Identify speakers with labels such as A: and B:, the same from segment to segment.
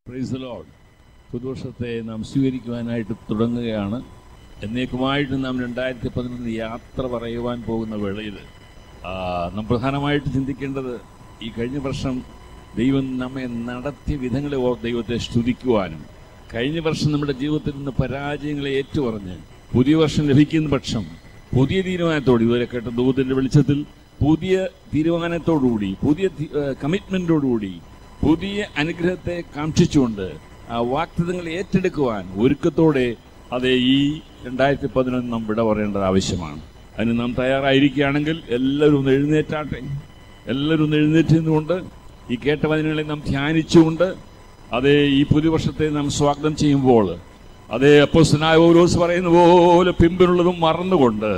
A: Price load പുതുവർഷത്തെ നാം സ്വീകരിക്കുവാനായിട്ട് തുടങ്ങുകയാണ് എന്നേക്കുമായിട്ട് നാം രണ്ടായിരത്തി പതിനൊന്ന് യാത്ര പറയുവാൻ പോകുന്ന വേളയിൽ ആ, നാം പ്രധാനമായിട്ട് ചിന്തിക്കേണ്ടത് ഈ കഴിഞ്ഞ വർഷം ദൈവം നമ്മെ നടത്തിയ വിധങ്ങളെ ഓർ ദൈവത്തെ സ്തുതിക്കുവാനും കഴിഞ്ഞ വർഷം നമ്മുടെ ജീവിതത്തിൽ നിന്ന് പരാജയങ്ങളെ ഏറ്റുപറഞ്ഞ് പുതിയ വർഷം ലഭിക്കുന്ന പക്ഷം പുതിയ തീരുമാനത്തോട് ഇതുവരെ കേട്ട ദൂതിന്റെ വെളിച്ചത്തിൽ പുതിയ തീരുമാനത്തോടുകൂടി പുതിയ കമ്മിറ്റ്മെന്റോടുകൂടി പുതിയ അനുഗ്രഹത്തെ കാക്ഷിച്ചുകൊണ്ട് ആ വാക്തത്വങ്ങൾ ഏറ്റെടുക്കുവാൻ ഒരുക്കത്തോടെ അത് ഈ രണ്ടായിരത്തി പതിനൊന്ന് നാം വിട പറയേണ്ടത് ആവശ്യമാണ് അതിന് നാം തയ്യാറായിരിക്കുകയാണെങ്കിൽ എല്ലാവരും ഒന്ന് എഴുന്നേറ്റാട്ടെ എല്ലാവരും ഒന്ന് എഴുന്നേറ്റ് നിന്നുകൊണ്ട് ഈ കേട്ട വചനങ്ങളെ നാം ധ്യാനിച്ചുകൊണ്ട് അതേ ഈ പുതുവർഷത്തെ നാം സ്വാഗതം ചെയ്യുമ്പോൾ അതേ അപ്പോസ്തനായ ഓരോസ് പറയുന്ന പോലെ പിമ്പിലുള്ളതും മറന്നുകൊണ്ട്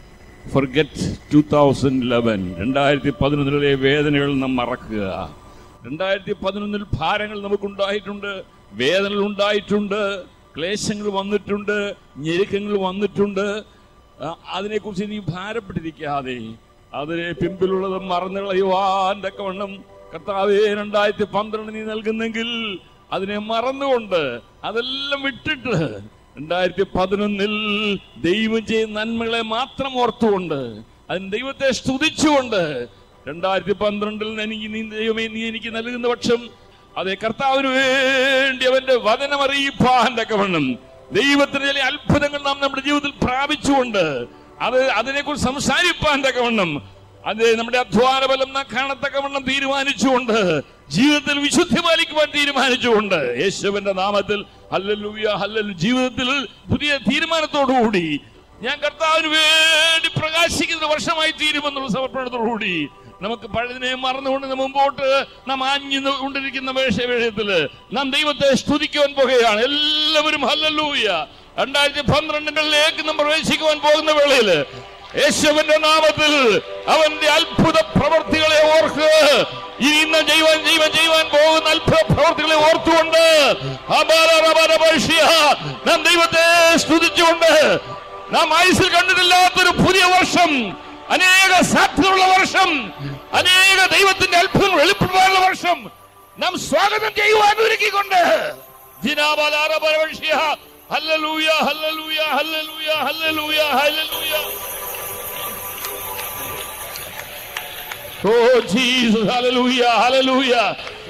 A: ഫർഗെറ്റ് ടു തൗസൻഡ് ലെവൻ രണ്ടായിരത്തി പതിനൊന്നിലെ വേദനകൾ നാം മറക്കുക രണ്ടായിരത്തി പതിനൊന്നിൽ ഭാരങ്ങൾ നമുക്കുണ്ടായിട്ടുണ്ട് വേദനകൾ ഉണ്ടായിട്ടുണ്ട് ക്ലേശങ്ങൾ വന്നിട്ടുണ്ട് ഞെരുക്കങ്ങൾ വന്നിട്ടുണ്ട് ആ, അതിനെക്കുറിച്ച് നീ ഭാരപ്പെട്ടിരിക്കാതെ അതിനെ പിമ്പിലുള്ളത് മറന്നു കളയുവാൻ തക്കവണ്ണം കർത്താവേ രണ്ടായിരത്തി പന്ത്രണ്ട് നീ നൽകുന്നെങ്കിൽ അതിനെ മറന്നുകൊണ്ട് അതെല്ലാം വിട്ടിട്ട് രണ്ടായിരത്തി പതിനൊന്നിൽ ദൈവം ചെയ്യുന്ന നന്മകളെ മാത്രം ഓർത്തുകൊണ്ട് അതിന് ദൈവത്തെ സ്തുതിച്ചുകൊണ്ട് രണ്ടായിരത്തി പന്ത്രണ്ടിൽ എനിക്ക് നീ ദൈവമേ നീ എനിക്ക് നൽകുന്ന പക്ഷം അതെ കർത്താവിന് വേണ്ടി അവന്റെ വചനം അറിയിപ്പാൻ തക്കവണ്ണം ദൈവത്തിന്റെ ചില അത്ഭുതങ്ങൾ നാം നമ്മുടെ ജീവിതത്തിൽ പ്രാപിച്ചുകൊണ്ട് അത് അതിനെക്കുറിച്ച് സംസാരിപ്പാൻ തക്കവണ്ണം അത് നമ്മുടെ അധ്വാന ബലം നാം കാണത്തക്കവണ്ണം തീരുമാനിച്ചുകൊണ്ട് ജീവിതത്തിൽ വിശുദ്ധി പാലിക്കുവാൻ തീരുമാനിച്ചുകൊണ്ട് യേശുവിന്റെ നാമത്തിൽ ഹല്ലലൂയ ഹല്ലലു ജീവിതത്തിൽ പുതിയ തീരുമാനത്തോടുകൂടി ഞാൻ കർത്താവിന് വേണ്ടി പ്രകാശിക്കുന്ന വർഷമായി തീരുമെന്നുള്ള സമർപ്പണത്തോടുകൂടി നമുക്ക് പഴയതിനെ മറന്നുകൊണ്ട് നാം മുമ്പോട്ട് നാം ആഞ്ഞു കൊണ്ടിരിക്കുന്ന വേഷ വേഷത്തില് നാം ദൈവത്തെ സ്തുതിക്കുവാൻ പോകുകയാണ് എല്ലാവരും ഹല്ലലൂയ രണ്ടായിരത്തി പന്ത്രണ്ടുകളിലേക്ക് നാം പ്രവേശിക്കുവാൻ പോകുന്ന വേളയില് യേശുവിന്റെ നാമത്തിൽ അവന്റെ അത്ഭുത പ്രവർത്തികളെ ഓർക്കുക ഇനി ഇന്ന് ചെയ്യുവാൻ ചെയ്യുവാൻ ചെയ്യുവാൻ പോകുന്ന അത്ഭുത പ്രവർത്തികളെ ഓർത്തുകൊണ്ട് അപാരപരപരിഷ്യ നാം ദൈവത്തെ സ്തുതിച്ചുകൊണ്ട് നാം ആയുസിൽ കണ്ടിട്ടില്ലാത്തൊരു പുതിയ വർഷം അനേക സാധ്യതയുള്ള വർഷം അനേക ദൈവത്തിന്റെ അത്ഭുതങ്ങൾ വെളിപ്പെടുവാനുള്ള വർഷം നാം സ്വാഗതം ചെയ്യുവാൻ ഒരുക്കിക്കൊണ്ട് ജിനാബാലാരപരപരിഷ്യ ഹല്ലലൂയ ഹല്ലലൂയ ഹല്ലലൂയ ഹല്ലലൂയ ഹല്ലലൂയ Oh Jesus, hallelujah, hallelujah.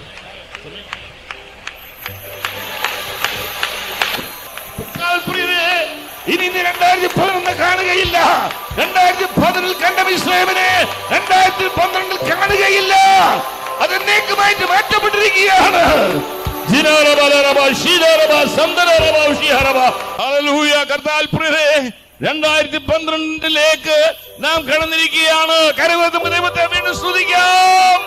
A: പ്രിയരെ, ഇനി നീ രണ്ടായിരത്തി പതിനൊന്ന് കാണുകയില്ല രണ്ടായിരത്തി പതിനിൽ കണ്ട ഇസ്ലാമിനെ രണ്ടായിരത്തി പന്ത്രണ്ടിൽ കാണുകയില്ല അത് എന്നേക്കുമായിട്ട് മാറ്റപ്പെട്ടിരിക്കുകയാണ് ജിനാരബ, ലരബ, ശീലാരബ, സന്തരബ, ഉഷിഹരബ. ഹല്ലേലൂയ, കർത്താൽ പ്രിയരെ രണ്ടായിരത്തി പന്ത്രണ്ടിലേക്ക് നാം കടന്നിരിക്കുകയാണ് കരവത്തുമ്പോ ദൈവത്തെ വീണ്ടും സ്തുതിക്കാം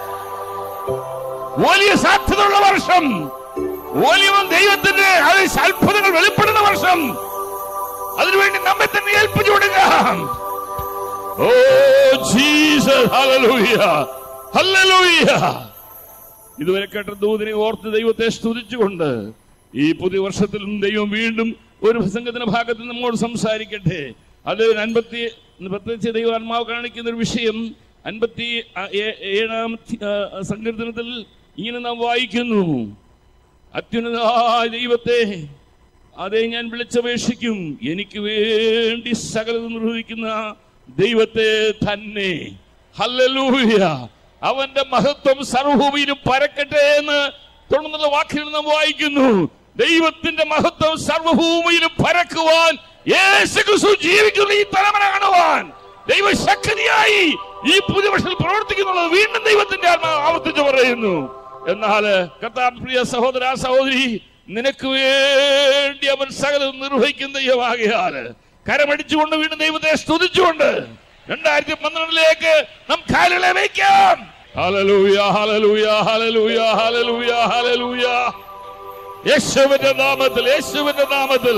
A: വലിയ സാധ്യതയുള്ള വർഷം വലിയ ദൈവത്തിന്റെ അത് അത്ഭുതങ്ങൾ വെളിപ്പെടുന്ന വർഷം അതിനുവേണ്ടി നമ്മെ തന്നെ ഏൽപ്പിച്ചു കൊടുക്കാം ഓ ജീസസ് ഹല്ലേലൂയ ഹല്ലേലൂയ ഇതുവരെ കേട്ട ദൂതിനെ ഓർത്ത് ദൈവത്തെ സ്തുതിച്ചുകൊണ്ട് ഈ പുതിയ വർഷത്തിലും ദൈവം വീണ്ടും ഒരു പ്രസംഗത്തിന്റെ ഭാഗത്ത് നമ്മോട് സംസാരിക്കട്ടെ അത് അൻപത്തി പ്രത്യേകിച്ച് ദൈവാത്മാവ് കാണിക്കുന്ന ഒരു വിഷയം അൻപത്തി ആ- ഏ- ഏഴാം തി- ആ, സങ്കീർത്തനത്തിൽ ഇങ്ങനെ നാം വായിക്കുന്നു അത്യുന്നതായ ദൈവത്തെ അതെ ഞാൻ വിളിച്ചപേക്ഷിക്കും എനിക്ക് വേണ്ടി സകലത് നിർവഹിക്കുന്ന ദൈവത്തെ തന്നെ ഹല്ലേലൂയ അവന്റെ മഹത്വം സർവഭൂമിയിലും പരക്കട്ടെ എന്ന് തുടർന്നുള്ള വാക്കിൽ നാം വായിക്കുന്നു ദൈവത്തിന്റെ മഹത്വം സർവഭൂമിയിലും പരക്കുവാൻ യേശു ക്രിസ്തു ജീവിക്കുന്ന ഈ തലമുറ കാണുവാൻ ദൈവശക്തിയായി ഈ പുതിയ വർഷത്തിൽ പ്രവർത്തിക്കുന്നുള്ളത് വീണ്ടും ദൈവത്തിന്റെ ആത്മാവ് ആവർത്തിച്ചു പറയുന്നു എന്നാൽ കർത്താൻ പ്രിയ സഹോദര സഹോദരി നിനക്ക് വേണ്ടി അവൻ സകലം നിർവഹിക്കുന്ന ദൈവമാകിയാല് കരമടിച്ചുകൊണ്ട് വീണ്ടും ദൈവത്തെ സ്തുതിച്ചുകൊണ്ട് രണ്ടായിരത്തി പന്ത്രണ്ടിലേക്ക് നാം കാലുകളെ വയ്ക്കാം ഹല്ലേലൂയ ഹല്ലേലൂയ ഹല്ലേലൂയ ഹല്ലേലൂയ ഹല്ലേലൂയ യേശുവിന്റെ നാമത്തിൽ യേശുവിന്റെ നാമത്തിൽ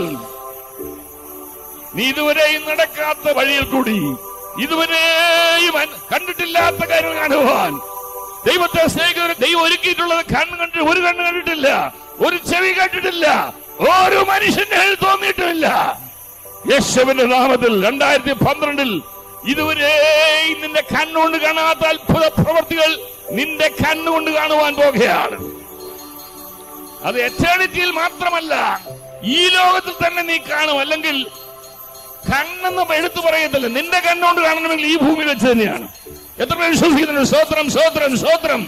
A: നീ ഇതുവരെയും നടക്കാത്ത വഴിയിൽ കൂടി ഇതുവരെയും അൻ- കണ്ടിട്ടില്ലാത്ത കാര്യങ്ങൾ കാണുവാൻ ദൈവത്തെ സ്നേഹിക്കുന്നവർ ദൈവം ഒരുക്കിയിട്ടുള്ളത് കണ്ണ് കണ്ടിട്ട് ഒരു കണ്ണ് കണ്ടിട്ടില്ല ഒരു ചെവി കേട്ടിട്ടില്ല ഒരു മനുഷ്യന്റെ കയ്യിൽ തോന്നിയിട്ടുമില്ല യേശുവിന്റെ നാമത്തിൽ രണ്ടായിരത്തി പന്ത്രണ്ടിൽ ഇതുവരെ നിന്റെ കണ്ണുകൊണ്ട് കാണാത്ത അത്ഭുത പ്രവർത്തികൾ നിന്റെ കണ്ണുകൊണ്ട് കാണുവാൻ പോകുകയാണ് അത് എറ്റേണിറ്റിയിൽ മാത്രമല്ല ഈ ലോകത്തിൽ തന്നെ നീ കാണും അല്ലെങ്കിൽ കണ്ണെന്ന് എടുത്തു പറയത്തില്ല നിന്റെ കണ്ണുകൊണ്ട് കാണണമെങ്കിൽ ഈ ഭൂമിയിൽ വെച്ച് തന്നെയാണ് എത്ര പേര് വിശ്വസിക്കുന്നുണ്ട് സ്വോത്രം സ്വോത്രം സ്വോത്രം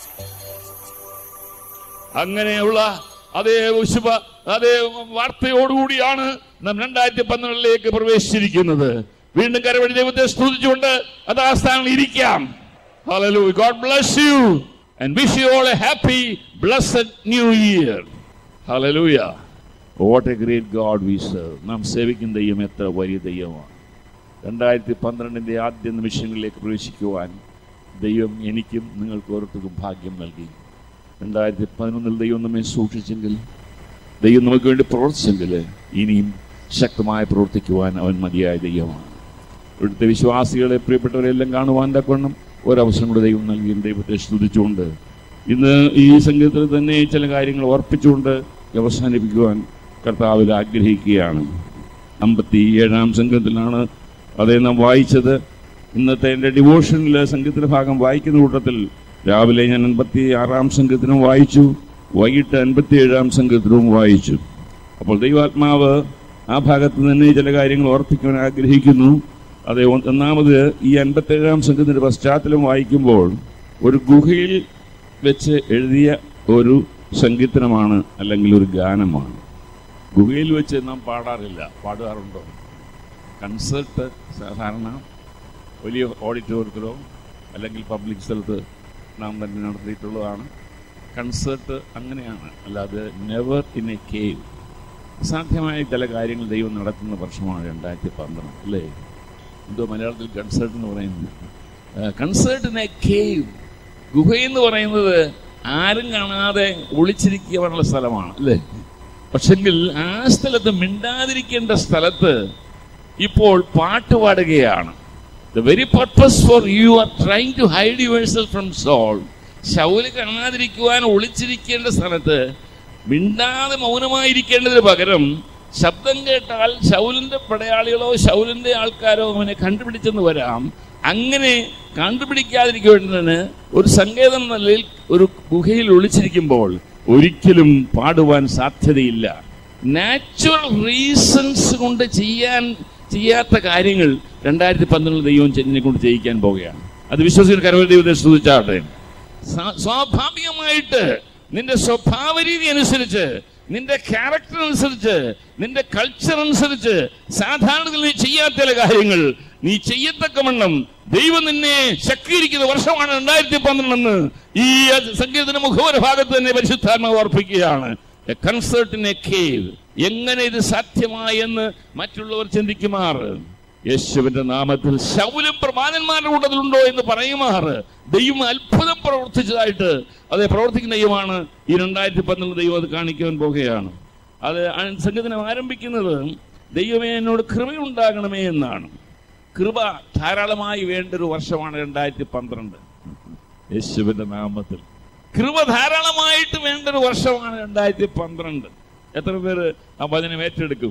A: അങ്ങനെയുള്ള അതേ ശുഭ അതേ വാർത്തയോടുകൂടിയാണ് നാം രണ്ടായിരത്തി പന്ത്രണ്ടിലേക്ക് പ്രവേശിച്ചിരിക്കുന്നത് വീണ്ടും കരവഴി ദൈവത്തെ സ്തുതിച്ചുകൊണ്ട് അത് ആ സ്ഥാനങ്ങളിൽ ഇരിക്കാം Hallelujah. God bless you and wish you all a happy, blessed new year. Hallelujah. What a great God we serve. നാം സേവിക്കുന്ന ദൈവം എത്ര വലിയ ദൈവമാണ് രണ്ടായിരത്തി പന്ത്രണ്ടിൻ്റെ ആദ്യ നിമിഷങ്ങളിലേക്ക് പ്രവേശിക്കുവാൻ ദൈവം എനിക്കും നിങ്ങൾക്ക് ഓരോരുത്തർക്കും ഭാഗ്യം നൽകി രണ്ടായിരത്തി പതിനൊന്നിൽ ദൈവം നമ്മെ സൂക്ഷിച്ചെങ്കിൽ ദൈവം നമുക്ക് വേണ്ടി പ്രവർത്തിച്ചെങ്കിൽ ഇനിയും ശക്തമായി പ്രവർത്തിക്കുവാൻ അവൻ മതിയായ ദൈവമാണ് ഇവിടുത്തെ വിശ്വാസികളെ പ്രിയപ്പെട്ടവരെല്ലാം കാണുവാൻ തക്കവണ്ണം ഒരവസരം കൂടെ ദൈവം നൽകിയും ദൈവത്തെ സ്തുതിച്ചുകൊണ്ട് ഇന്ന് ഈ സംഗീതത്തിൽ തന്നെ ചില കാര്യങ്ങൾ ഓർപ്പിച്ചുകൊണ്ട് അവസാനിപ്പിക്കുവാൻ കർത്താവിൽ ആഗ്രഹിക്കുകയാണ് അമ്പത്തി ഏഴാം സംഘത്തിലാണ് അതേ നാം വായിച്ചത് ഇന്നത്തെ എൻ്റെ ഡിവോഷനിലെ സംഘത്തിൻ്റെ ഭാഗം വായിക്കുന്ന കൂട്ടത്തിൽ രാവിലെ ഞാൻ അൻപത്തി ആറാം സംഘത്തിനും വായിച്ചു വൈകിട്ട് അൻപത്തി ഏഴാം സംഘത്തിനും വായിച്ചു അപ്പോൾ ദൈവാത്മാവ് ആ ഭാഗത്ത് തന്നെ ചില കാര്യങ്ങൾ ഓർപ്പിക്കുവാൻ ആഗ്രഹിക്കുന്നു അതെ ഒ- ഒന്നാമത് ഈ അൻപത്തേഴാം സംഘത്തിൻ്റെ പശ്ചാത്തലം വായിക്കുമ്പോൾ ഒരു ഗുഹയിൽ വെച്ച് എഴുതിയ ഒരു സംഗീതനമാണ് അല്ലെങ്കിൽ ഒരു ഗാനമാണ് ഗുഹയിൽ വെച്ച് നാം പാടാറില്ല പാടാറുണ്ടോ കൺസേർട്ട് സാധാരണ വലിയ ഓഡിറ്റോറിയത്തിലോ അല്ലെങ്കിൽ പബ്ലിക് സ്ഥലത്ത് നാം തന്നെ നടത്തിയിട്ടുള്ളതാണ് കൺസേർട്ട് അങ്ങനെയാണ് അല്ലാതെ നെവർ ഇൻ എ കേവ് സാധ്യമായ ചില കാര്യങ്ങൾ ദൈവം നടത്തുന്ന വർഷമാണ് രണ്ടായിരത്തി പന്ത്രണ്ട് അല്ലേ എന്തോ മലയാളത്തിൽ കൺസേർട്ട് എന്ന് പറയുന്നത് കൺസേർട്ട് ഇൻ എ കേവ് ഗുഹയെന്ന് പറയുന്നത് ആരും കാണാതെ ഒളിച്ചിരിക്കുവാനുള്ള സ്ഥലമാണ് അല്ലേ പക്ഷെങ്കിൽ ആ സ്ഥലത്ത് മിണ്ടാതിരിക്കേണ്ട സ്ഥലത്ത് ഇപ്പോൾ പാട്ട് പാടുകയാണ് the very purpose for you are trying to hide yourself from Saul ശൗല് കാണാതിരിക്കുവാൻ ഒളിച്ചിരിക്കേണ്ട സ്ഥലത്ത് മിണ്ടാതെ മൗനമായിരിക്കേണ്ടതിന് പകരം ശബ്ദം കേട്ടാൽ ശൗലിന്റെ പടയാളികളോ ശൗലിന്റെ ആൾക്കാരോ അവനെ കണ്ടുപിടിച്ചെന്ന് വരാം അങ്ങനെ കണ്ടുപിടിക്കാതിരിക്കുന്നതിന് ഒരു സങ്കേതം എന്ന നിലയിൽ ഒരു ഗുഹയിൽ ഒളിച്ചിരിക്കുമ്പോൾ ഒരിക്കലും പാടുവാൻ സാധ്യതയില്ല നാച്ചുറൽ റീസൺസ് കൊണ്ട് ചെയ്യാൻ ചെയ്യാത്ത കാര്യങ്ങൾ രണ്ടായിരത്തി പന്ത്രണ്ടിൽ ദൈവം ചെന്നിനെ കൊണ്ട് ചെയ്യിക്കാൻ പോവുകയാണ് അത് വിശ്വസിക്കുന്ന കരവൽ ദൈവത്തെ സ്തുതിച്ചാട്ടെ സ്വാ- സ്വാഭാവികമായിട്ട് നിന്റെ സ്വഭാവ രീതി അനുസരിച്ച് നിന്റെ ക്യാരക്ടർ അനുസരിച്ച് നിന്റെ കൾച്ചർ അനുസരിച്ച് സാധാരണത്തിൽ നീ ചെയ്യാത്ത ചില കാര്യങ്ങൾ നീ ചെയ്യത്തക്കവണ്ണം ദൈവം നിന്നെ ശക്തീകരിക്കുന്ന വർഷമാണ് രണ്ടായിരത്തി പന്ത്രണ്ടെന്ന് ഈ സംഗീതത്തിന്റെ മുഖവര ഭാഗത്ത് തന്നെ പരിശുദ്ധാത്മാവ് ഓർപ്പിക്കുകയാണ് കൺസേർട്ടിനെ കേവ് എങ്ങനെ ഇത് സാധ്യമായെന്ന് മറ്റുള്ളവർ ചിന്തിക്കുമാറ് യേശുവിന്റെ നാമത്തിൽ ശൗലും പ്രമാണന്മാരുടെ കൂട്ടത്തിലുണ്ടോ എന്ന് പറയുമാറ് ദൈവം അത്ഭുതം പ്രവർത്തിച്ചതായിട്ട് അതെ പ്രവർത്തിക്കുന്ന ദൈവമാണ് ഈ രണ്ടായിരത്തി പന്ത്രണ്ട് ദൈവം അത് കാണിക്കാൻ പോകുകയാണ് അത് ആ സംഗീതനം ആരംഭിക്കുന്നത് ദൈവമേ എന്നോട് കൃപയുണ്ടാകണമേ എന്നാണ് കൃപ ധാരാളമായി വേണ്ട ഒരു വർഷമാണ് രണ്ടായിരത്തി പന്ത്രണ്ട് യേശുവിന്റെ നാമത്തിൽ കൃപ ധാരാളമായിട്ട് വേണ്ട ഒരു വർഷമാണ് രണ്ടായിരത്തി പന്ത്രണ്ട് എത്ര പേര് ആ വചനം ഏറ്റെടുക്കും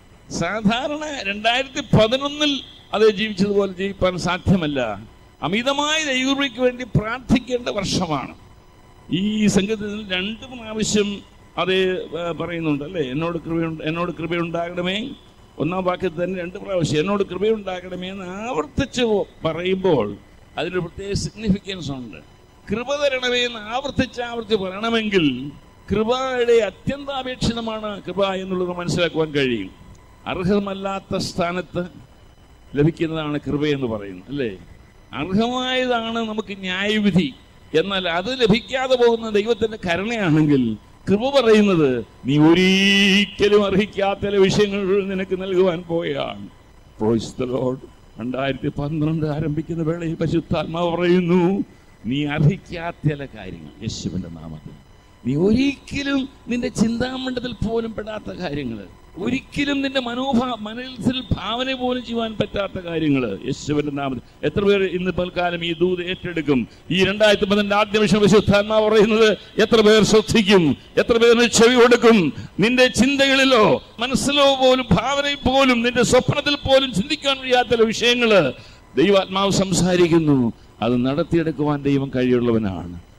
A: സാധാരണ രണ്ടായിരത്തി പതിനൊന്നിൽ അത് ജീവിച്ചതുപോലെ ജീവിക്കാൻ സാധ്യമല്ല അമിതമായ ദൈവകൃപയ്ക്ക് വേണ്ടി പ്രാർത്ഥിക്കേണ്ട വർഷമാണ് ഈ സംഗീതത്തിൽ രണ്ട് പ്രാവശ്യം അത് ഏർ, പറയുന്നുണ്ട് അല്ലേ എന്നോട് കൃപയുണ്ട് എന്നോട് കൃപയുണ്ടാകണമേ ഒന്നാം വാക്യത്തിൽ തന്നെ രണ്ട് പ്രാവശ്യം എന്നോട് കൃപയുണ്ടാകണമേ എന്ന് ആവർത്തിച്ച് പറയുമ്പോൾ അതിന് പ്രത്യേക സിഗ്നിഫിക്കൻസ് ഉണ്ട് കൃപ തരണമേ എന്ന് ആവർത്തിച്ച് ആവർത്തിച്ച് പറയണമെങ്കിൽ കൃപയുടെ അത്യന്താപേക്ഷിതമാണ് കൃപ എന്നുള്ളത് മനസ്സിലാക്കുവാൻ കഴിയും അർഹമല്ലാത്ത സ്ഥാനത്ത് ലഭിക്കുന്നതാണ് കൃപയെന്ന് പറയുന്നത് അല്ലേ അർഹമായതാണ് നമുക്ക് ന്യായവിധി എന്നാൽ അത് ലഭിക്കാതെ പോകുന്ന ദൈവത്തിന്റെ കരുണയാണെങ്കിൽ കൃപ പറയുന്നത് നീ ഒരിക്കലും അർഹിക്കാത്ത ചില വിഷയങ്ങൾ നിനക്ക് നൽകുവാൻ പോവുകയാണ് Praise the Lord. രണ്ടായിരത്തി പന്ത്രണ്ട് ആരംഭിക്കുന്ന വേളയിൽ പരിശുദ്ധാത്മാവ് പറയുന്നു നീ അർഹിക്കാത്ത ചില കാര്യങ്ങൾ യേശുവിന്റെ നാമത്തിൽ നീ ഒരിക്കലും നിന്റെ ചിന്താമണ്ഡലത്തിൽ പോലും പെടാത്ത കാര്യങ്ങൾ ഒരിക്കലും നിന്റെ മനോഭാ മനസ്സിൽ ഭാവന പോലും ചെയ്യുവാൻ പറ്റാത്ത കാര്യങ്ങൾ യേശുവിന്റെ നാമത്തിൽ എത്ര പേർ ഇന്ന് പൽക്കാലം ഈ ദൂത് ഏറ്റെടുക്കും ഈ രണ്ടായിരത്തി പതിനെട്ട് ആദ്യ വിഷയം വിശുദ്ധാത്മാ പറയുന്നത് എത്ര പേർ ശ്രദ്ധിക്കും എത്ര പേർ ചെവി കൊടുക്കും നിന്റെ ചിന്തകളിലോ മനസ്സിലോ പോലും ഭാവനയിൽ പോലും നിന്റെ സ്വപ്നത്തിൽ പോലും ചിന്തിക്കാൻ കഴിയാത്ത ചില വിഷയങ്ങള് ദൈവാത്മാവ് സംസാരിക്കുന്നു അത് നടത്തിയെടുക്കുവാൻ ദൈവം കഴിയുള്ളവനാണ്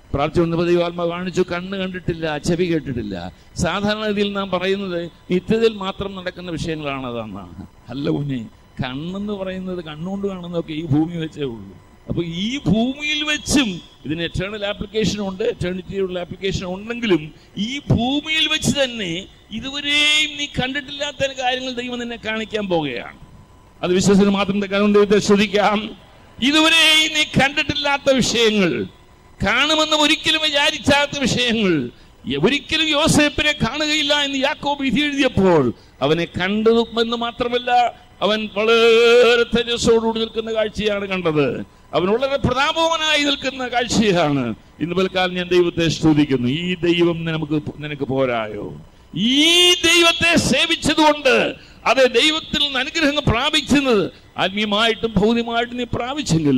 A: പ്രാർത്ഥിച്ച ദൈവാത്മ കാണിച്ചു കണ്ണ് കണ്ടിട്ടില്ല ചെവി കേട്ടിട്ടില്ല സാധാരണ രീതിയിൽ നാം പറയുന്നത് നിത്യതയിൽ മാത്രം നടക്കുന്ന വിഷയങ്ങളാണ് അതെന്നാണ് അല്ല കുഞ്ഞെ കണ്ണെന്ന് പറയുന്നത് കണ്ണുകൊണ്ട് കാണുന്നതൊക്കെ ഈ ഭൂമി വെച്ചേ ഉള്ളൂ അപ്പൊ ഈ ഭൂമിയിൽ വെച്ചും ഇതിന് എറ്റേണൽ ആപ്ലിക്കേഷൻ ഉണ്ട് എറ്റേണിറ്റിയുള്ള ആപ്ലിക്കേഷൻ ഉണ്ടെങ്കിലും ഈ ഭൂമിയിൽ വെച്ച് തന്നെ ഇതുവരെയും നീ കണ്ടിട്ടില്ലാത്ത കാര്യങ്ങൾ ദൈവം നിന്നെ കാണിക്കാൻ പോകുകയാണ് അത് വിശ്വസിന് മാത്രം കാരണം ദൈവത്തെ ശ്രദ്ധിക്കാം ഇതുവരെയും നീ കണ്ടിട്ടില്ലാത്ത വിഷയങ്ങൾ കാണുമെന്ന് ഒരിക്കലും വിചാരിച്ചാത്ത വിഷയങ്ങൾ ഒരിക്കലും യോസേപ്പിനെ കാണുകയില്ല എന്ന് യാക്കോബ് വിധി എഴുതിയപ്പോൾ അവനെ കണ്ടതെന്ന് മാത്രമല്ല അവൻ വളരെ തേജസ്സോടുകൂടി നിൽക്കുന്ന കാഴ്ചയാണ് കണ്ടത് അവൻ വളരെ പ്രതാപവാനായി നിൽക്കുന്ന കാഴ്ചയാണ് ഇന്ന് പൽക്കാലം ഞാൻ ദൈവത്തെ സ്തുതിക്കുന്നു ഈ ദൈവം നമുക്ക് നിനക്ക് പോരായോ ഈ ദൈവത്തെ സേവിച്ചതുകൊണ്ട് അത് ദൈവത്തിൽ നിന്ന് അനുഗ്രഹങ്ങൾ പ്രാപിക്കുന്നത് ആത്മീയമായിട്ടും ഭൗതികമായിട്ടും നീ പ്രാപിച്ചെങ്കിൽ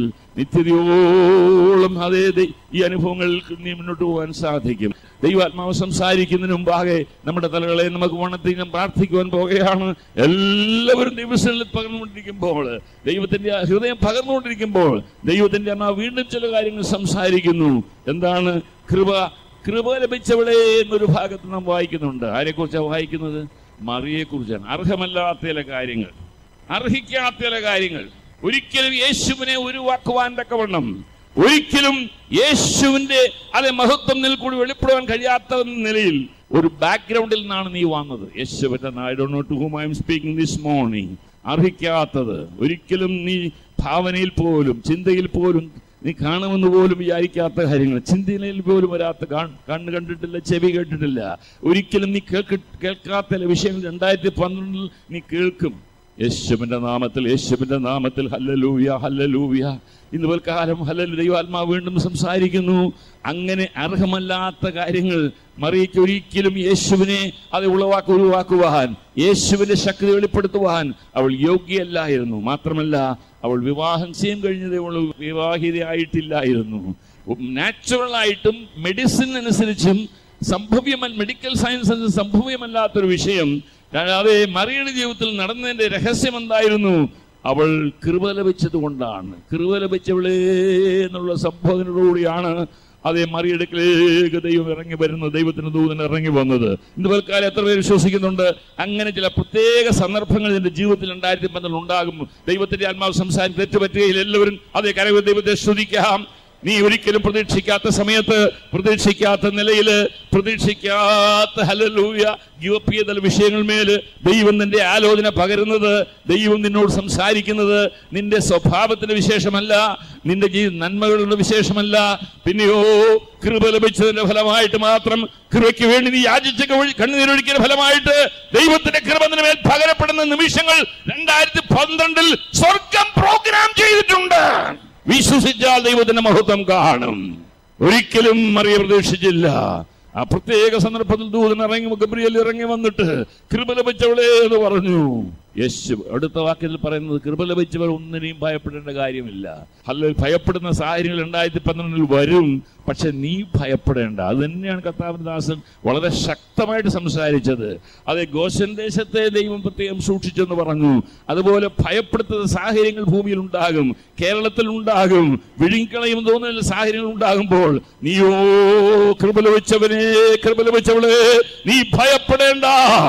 A: നിത്യതയോളം അതേ ദൈ- ഈ അനുഭവങ്ങൾക്ക് നീ മുന്നോട്ട് പോകാൻ സാധിക്കും ദൈവാത്മാവ് സംസാരിക്കുന്നതിന് മുമ്പാകെ നമ്മുടെ തലകളെ നമുക്ക് വണത്തിനും പ്രാർത്ഥിക്കുവാൻ പോകുകയാണ് എല്ലാവരും ദൈവസ്ഥലിൽ പകർന്നുകൊണ്ടിരിക്കുമ്പോൾ ദൈവത്തിന്റെ ഹൃദയം പകർന്നുകൊണ്ടിരിക്കുമ്പോൾ ദൈവത്തിന്റെ അമ്മ വീണ്ടും ചില കാര്യങ്ങൾ സംസാരിക്കുന്നു എന്താണ് കൃപ കൃപ ലഭിച്ചവളെ എന്നൊരു ഭാഗത്ത് നാം വായിക്കുന്നുണ്ട് ആരെക്കുറിച്ചാണ് വായിക്കുന്നത് മറിയെക്കുറിച്ചാണ് അർഹമല്ലാത്ത ചില കാര്യങ്ങൾ അർഹിക്കാത്ത ചില കാര്യങ്ങൾ ഒരിക്കലും യേശുവിനെ ഉരുവാക്കുവാൻ തക്കവണ്ണം ഒരിക്കലും യേശുവിന്റെ അതെ മഹത്വം നിൽ കൂടി വെളിപ്പെടുവാൻ കഴിയാത്ത നിലയിൽ ഒരു ബാക്ക്ഗ്രൗണ്ടിൽ നിന്നാണ് നീ വന്നത് യേശുവിന്റെ I do not whom I am speaking this morning അർഹിക്കാത്തത് ഒരിക്കലും നീ ഭാവനയിൽ പോലും ചിന്തയിൽ പോലും നീ കാണുമെന്ന് പോലും വിചാരിക്കാത്ത കാര്യങ്ങൾ ചിന്തയിൽ പോലും വരാത്ത കാൺ- കണ്ണ് കണ്ടിട്ടില്ല ചെവി കേട്ടിട്ടില്ല ഒരിക്കലും നീ കേൾക്ക കേൾക്കാത്ത ചില വിഷയങ്ങൾ രണ്ടായിരത്തി പന്ത്രണ്ടിൽ നീ കേൾക്കും യേശുവിന്റെ നാമത്തിൽ യേശുവിന്റെ നാമത്തിൽ ഹല്ലലൂയ ഹല്ലലൂയ ഇന്ന് കാലം ഹല്ലലു ദൈവാത്മാവ് വീണ്ടും സംസാരിക്കുന്നു അങ്ങനെ അർഹമല്ലാത്ത കാര്യങ്ങൾ മറിയയ്ക്ക് ഒരിക്കലും യേശുവിനെ അത് ഉളവാക്കി ഉരുവാക്കുവാൻ യേശുവിന്റെ ശക്തി വെളിപ്പെടുത്തുവാൻ അവൾ യോഗ്യയല്ലായിരുന്നു മാത്രമല്ല അവൾ വിവാഹം ചെയ്യാൻ കഴിഞ്ഞതേ ഉള്ളൂ വിവാഹിതയായിട്ടില്ലായിരുന്നു നാച്ചുറൽ ആയിട്ടും മെഡിസിൻ അനുസരിച്ചും സംഭവ്യമ മെഡിക്കൽ സയൻസ് അനുസരിച്ച് സംഭവ്യമല്ലാത്തൊരു വിഷയം അതെ മറിയുടെ ജീവിതത്തിൽ നടന്നതിന്റെ രഹസ്യം എന്തായിരുന്നു അവൾ കൃപ ലഭിച്ചത് കൊണ്ടാണ് കൃപ ലഭിച്ചവളേ എന്നുള്ള സംഭവത്തിനോടുകൂടിയാണ് അതേ മറിയെടുക്കലേക്ക് ദൈവം ഇറങ്ങി വരുന്നത് ദൈവത്തിന് ദൂതൻ ഇറങ്ങി വന്നത് ഇന്ന് പൽക്കാലം എത്ര പേര് വിശ്വസിക്കുന്നുണ്ട് അങ്ങനെ ചില പ്രത്യേക സന്ദർഭങ്ങൾ എന്റെ ജീവിതത്തിൽ രണ്ടായിരത്തി പന്ത്രണ്ടിൽ ഉണ്ടാകും ദൈവത്തിന്റെ ആത്മാവ് സംസാരം തെറ്റുപറ്റുകയിൽ എല്ലാവരും അതേ കരവ് ദൈവത്തെ സ്തുതിക്കാം നീ ഒരിക്കലും പ്രതീക്ഷിക്കാത്ത സമയത്ത് പ്രതീക്ഷിക്കാത്ത നിലയില് പ്രതീക്ഷിക്കാത്ത ഹലലൂയ ഗിവപ്പ് ചെയ്ത വിഷയങ്ങൾ മേല് ദൈവം നിന്റെ ആലോചന പകരുന്നത് ദൈവം നിന്നോട് സംസാരിക്കുന്നത് നിന്റെ സ്വഭാവത്തിന്റെ വിശേഷമല്ല നിന്റെ ജീ നന്മകളുടെ വിശേഷമല്ല പിന്നെയോ കൃപ ലഭിച്ചതിന്റെ ഫലമായിട്ട് മാത്രം കൃപയ്ക്ക് വേണ്ടി നീ യാചിച്ച വഴി കണ്ണുനീരൊഴിക്കുന്ന ഫലമായിട്ട് ദൈവത്തിന്റെ കൃപ നിന്റെ മേൽ പകരപ്പെടുന്ന നിമിഷങ്ങൾ രണ്ടായിരത്തി പന്ത്രണ്ടിൽ സ്വർഗം പ്രോഗ്രാം ചെയ്തിട്ടുണ്ട് വിശ്വസിച്ചാൽ ദൈവത്തിന്റെ മഹത്വം കാണും ഒരിക്കലും മറിയ പ്രതീക്ഷിച്ചില്ല ആ പ്രത്യേക സന്ദർഭത്തിൽ ദൂതൻ ഇറങ്ങി ഗബ്രിയേൽ ഇറങ്ങി വന്നിട്ട് കൃപ ലഭിച്ചവളെ എന്ന് പറഞ്ഞു യേശു അടുത്ത വാക്യത്തിൽ പറയുന്നത് കൃപ ലഭിച്ചവർ ഒന്നിനെയും ഭയപ്പെടേണ്ട കാര്യമില്ല അല്ല ഭയപ്പെടുന്ന സാഹചര്യങ്ങൾ രണ്ടായിരത്തി പന്ത്രണ്ടിൽ വരും പക്ഷെ നീ ഭയപ്പെടേണ്ട അത് തന്നെയാണ് കർത്താവിന്റെ ദാസൻ വളരെ ശക്തമായിട്ട് സംസാരിച്ചത് അതെ ഗോശൻ ദേശത്തെ ദൈവം പ്രത്യേകം സൂക്ഷിച്ചെന്ന് പറഞ്ഞു അതുപോലെ ഭയപ്പെടുത്തുന്ന സാഹചര്യങ്ങൾ ഭൂമിയിൽ ഉണ്ടാകും കേരളത്തിൽ ഉണ്ടാകും വിഴുങ്ങിക്കളയും തോന്നുന്ന സാഹചര്യങ്ങൾ ഉണ്ടാകുമ്പോൾ നീയോ കൃപ ലഭിച്ചവനെ കൃപ ലഭിച്ചവളെ നീ ഭയപ്പെടേണ്ട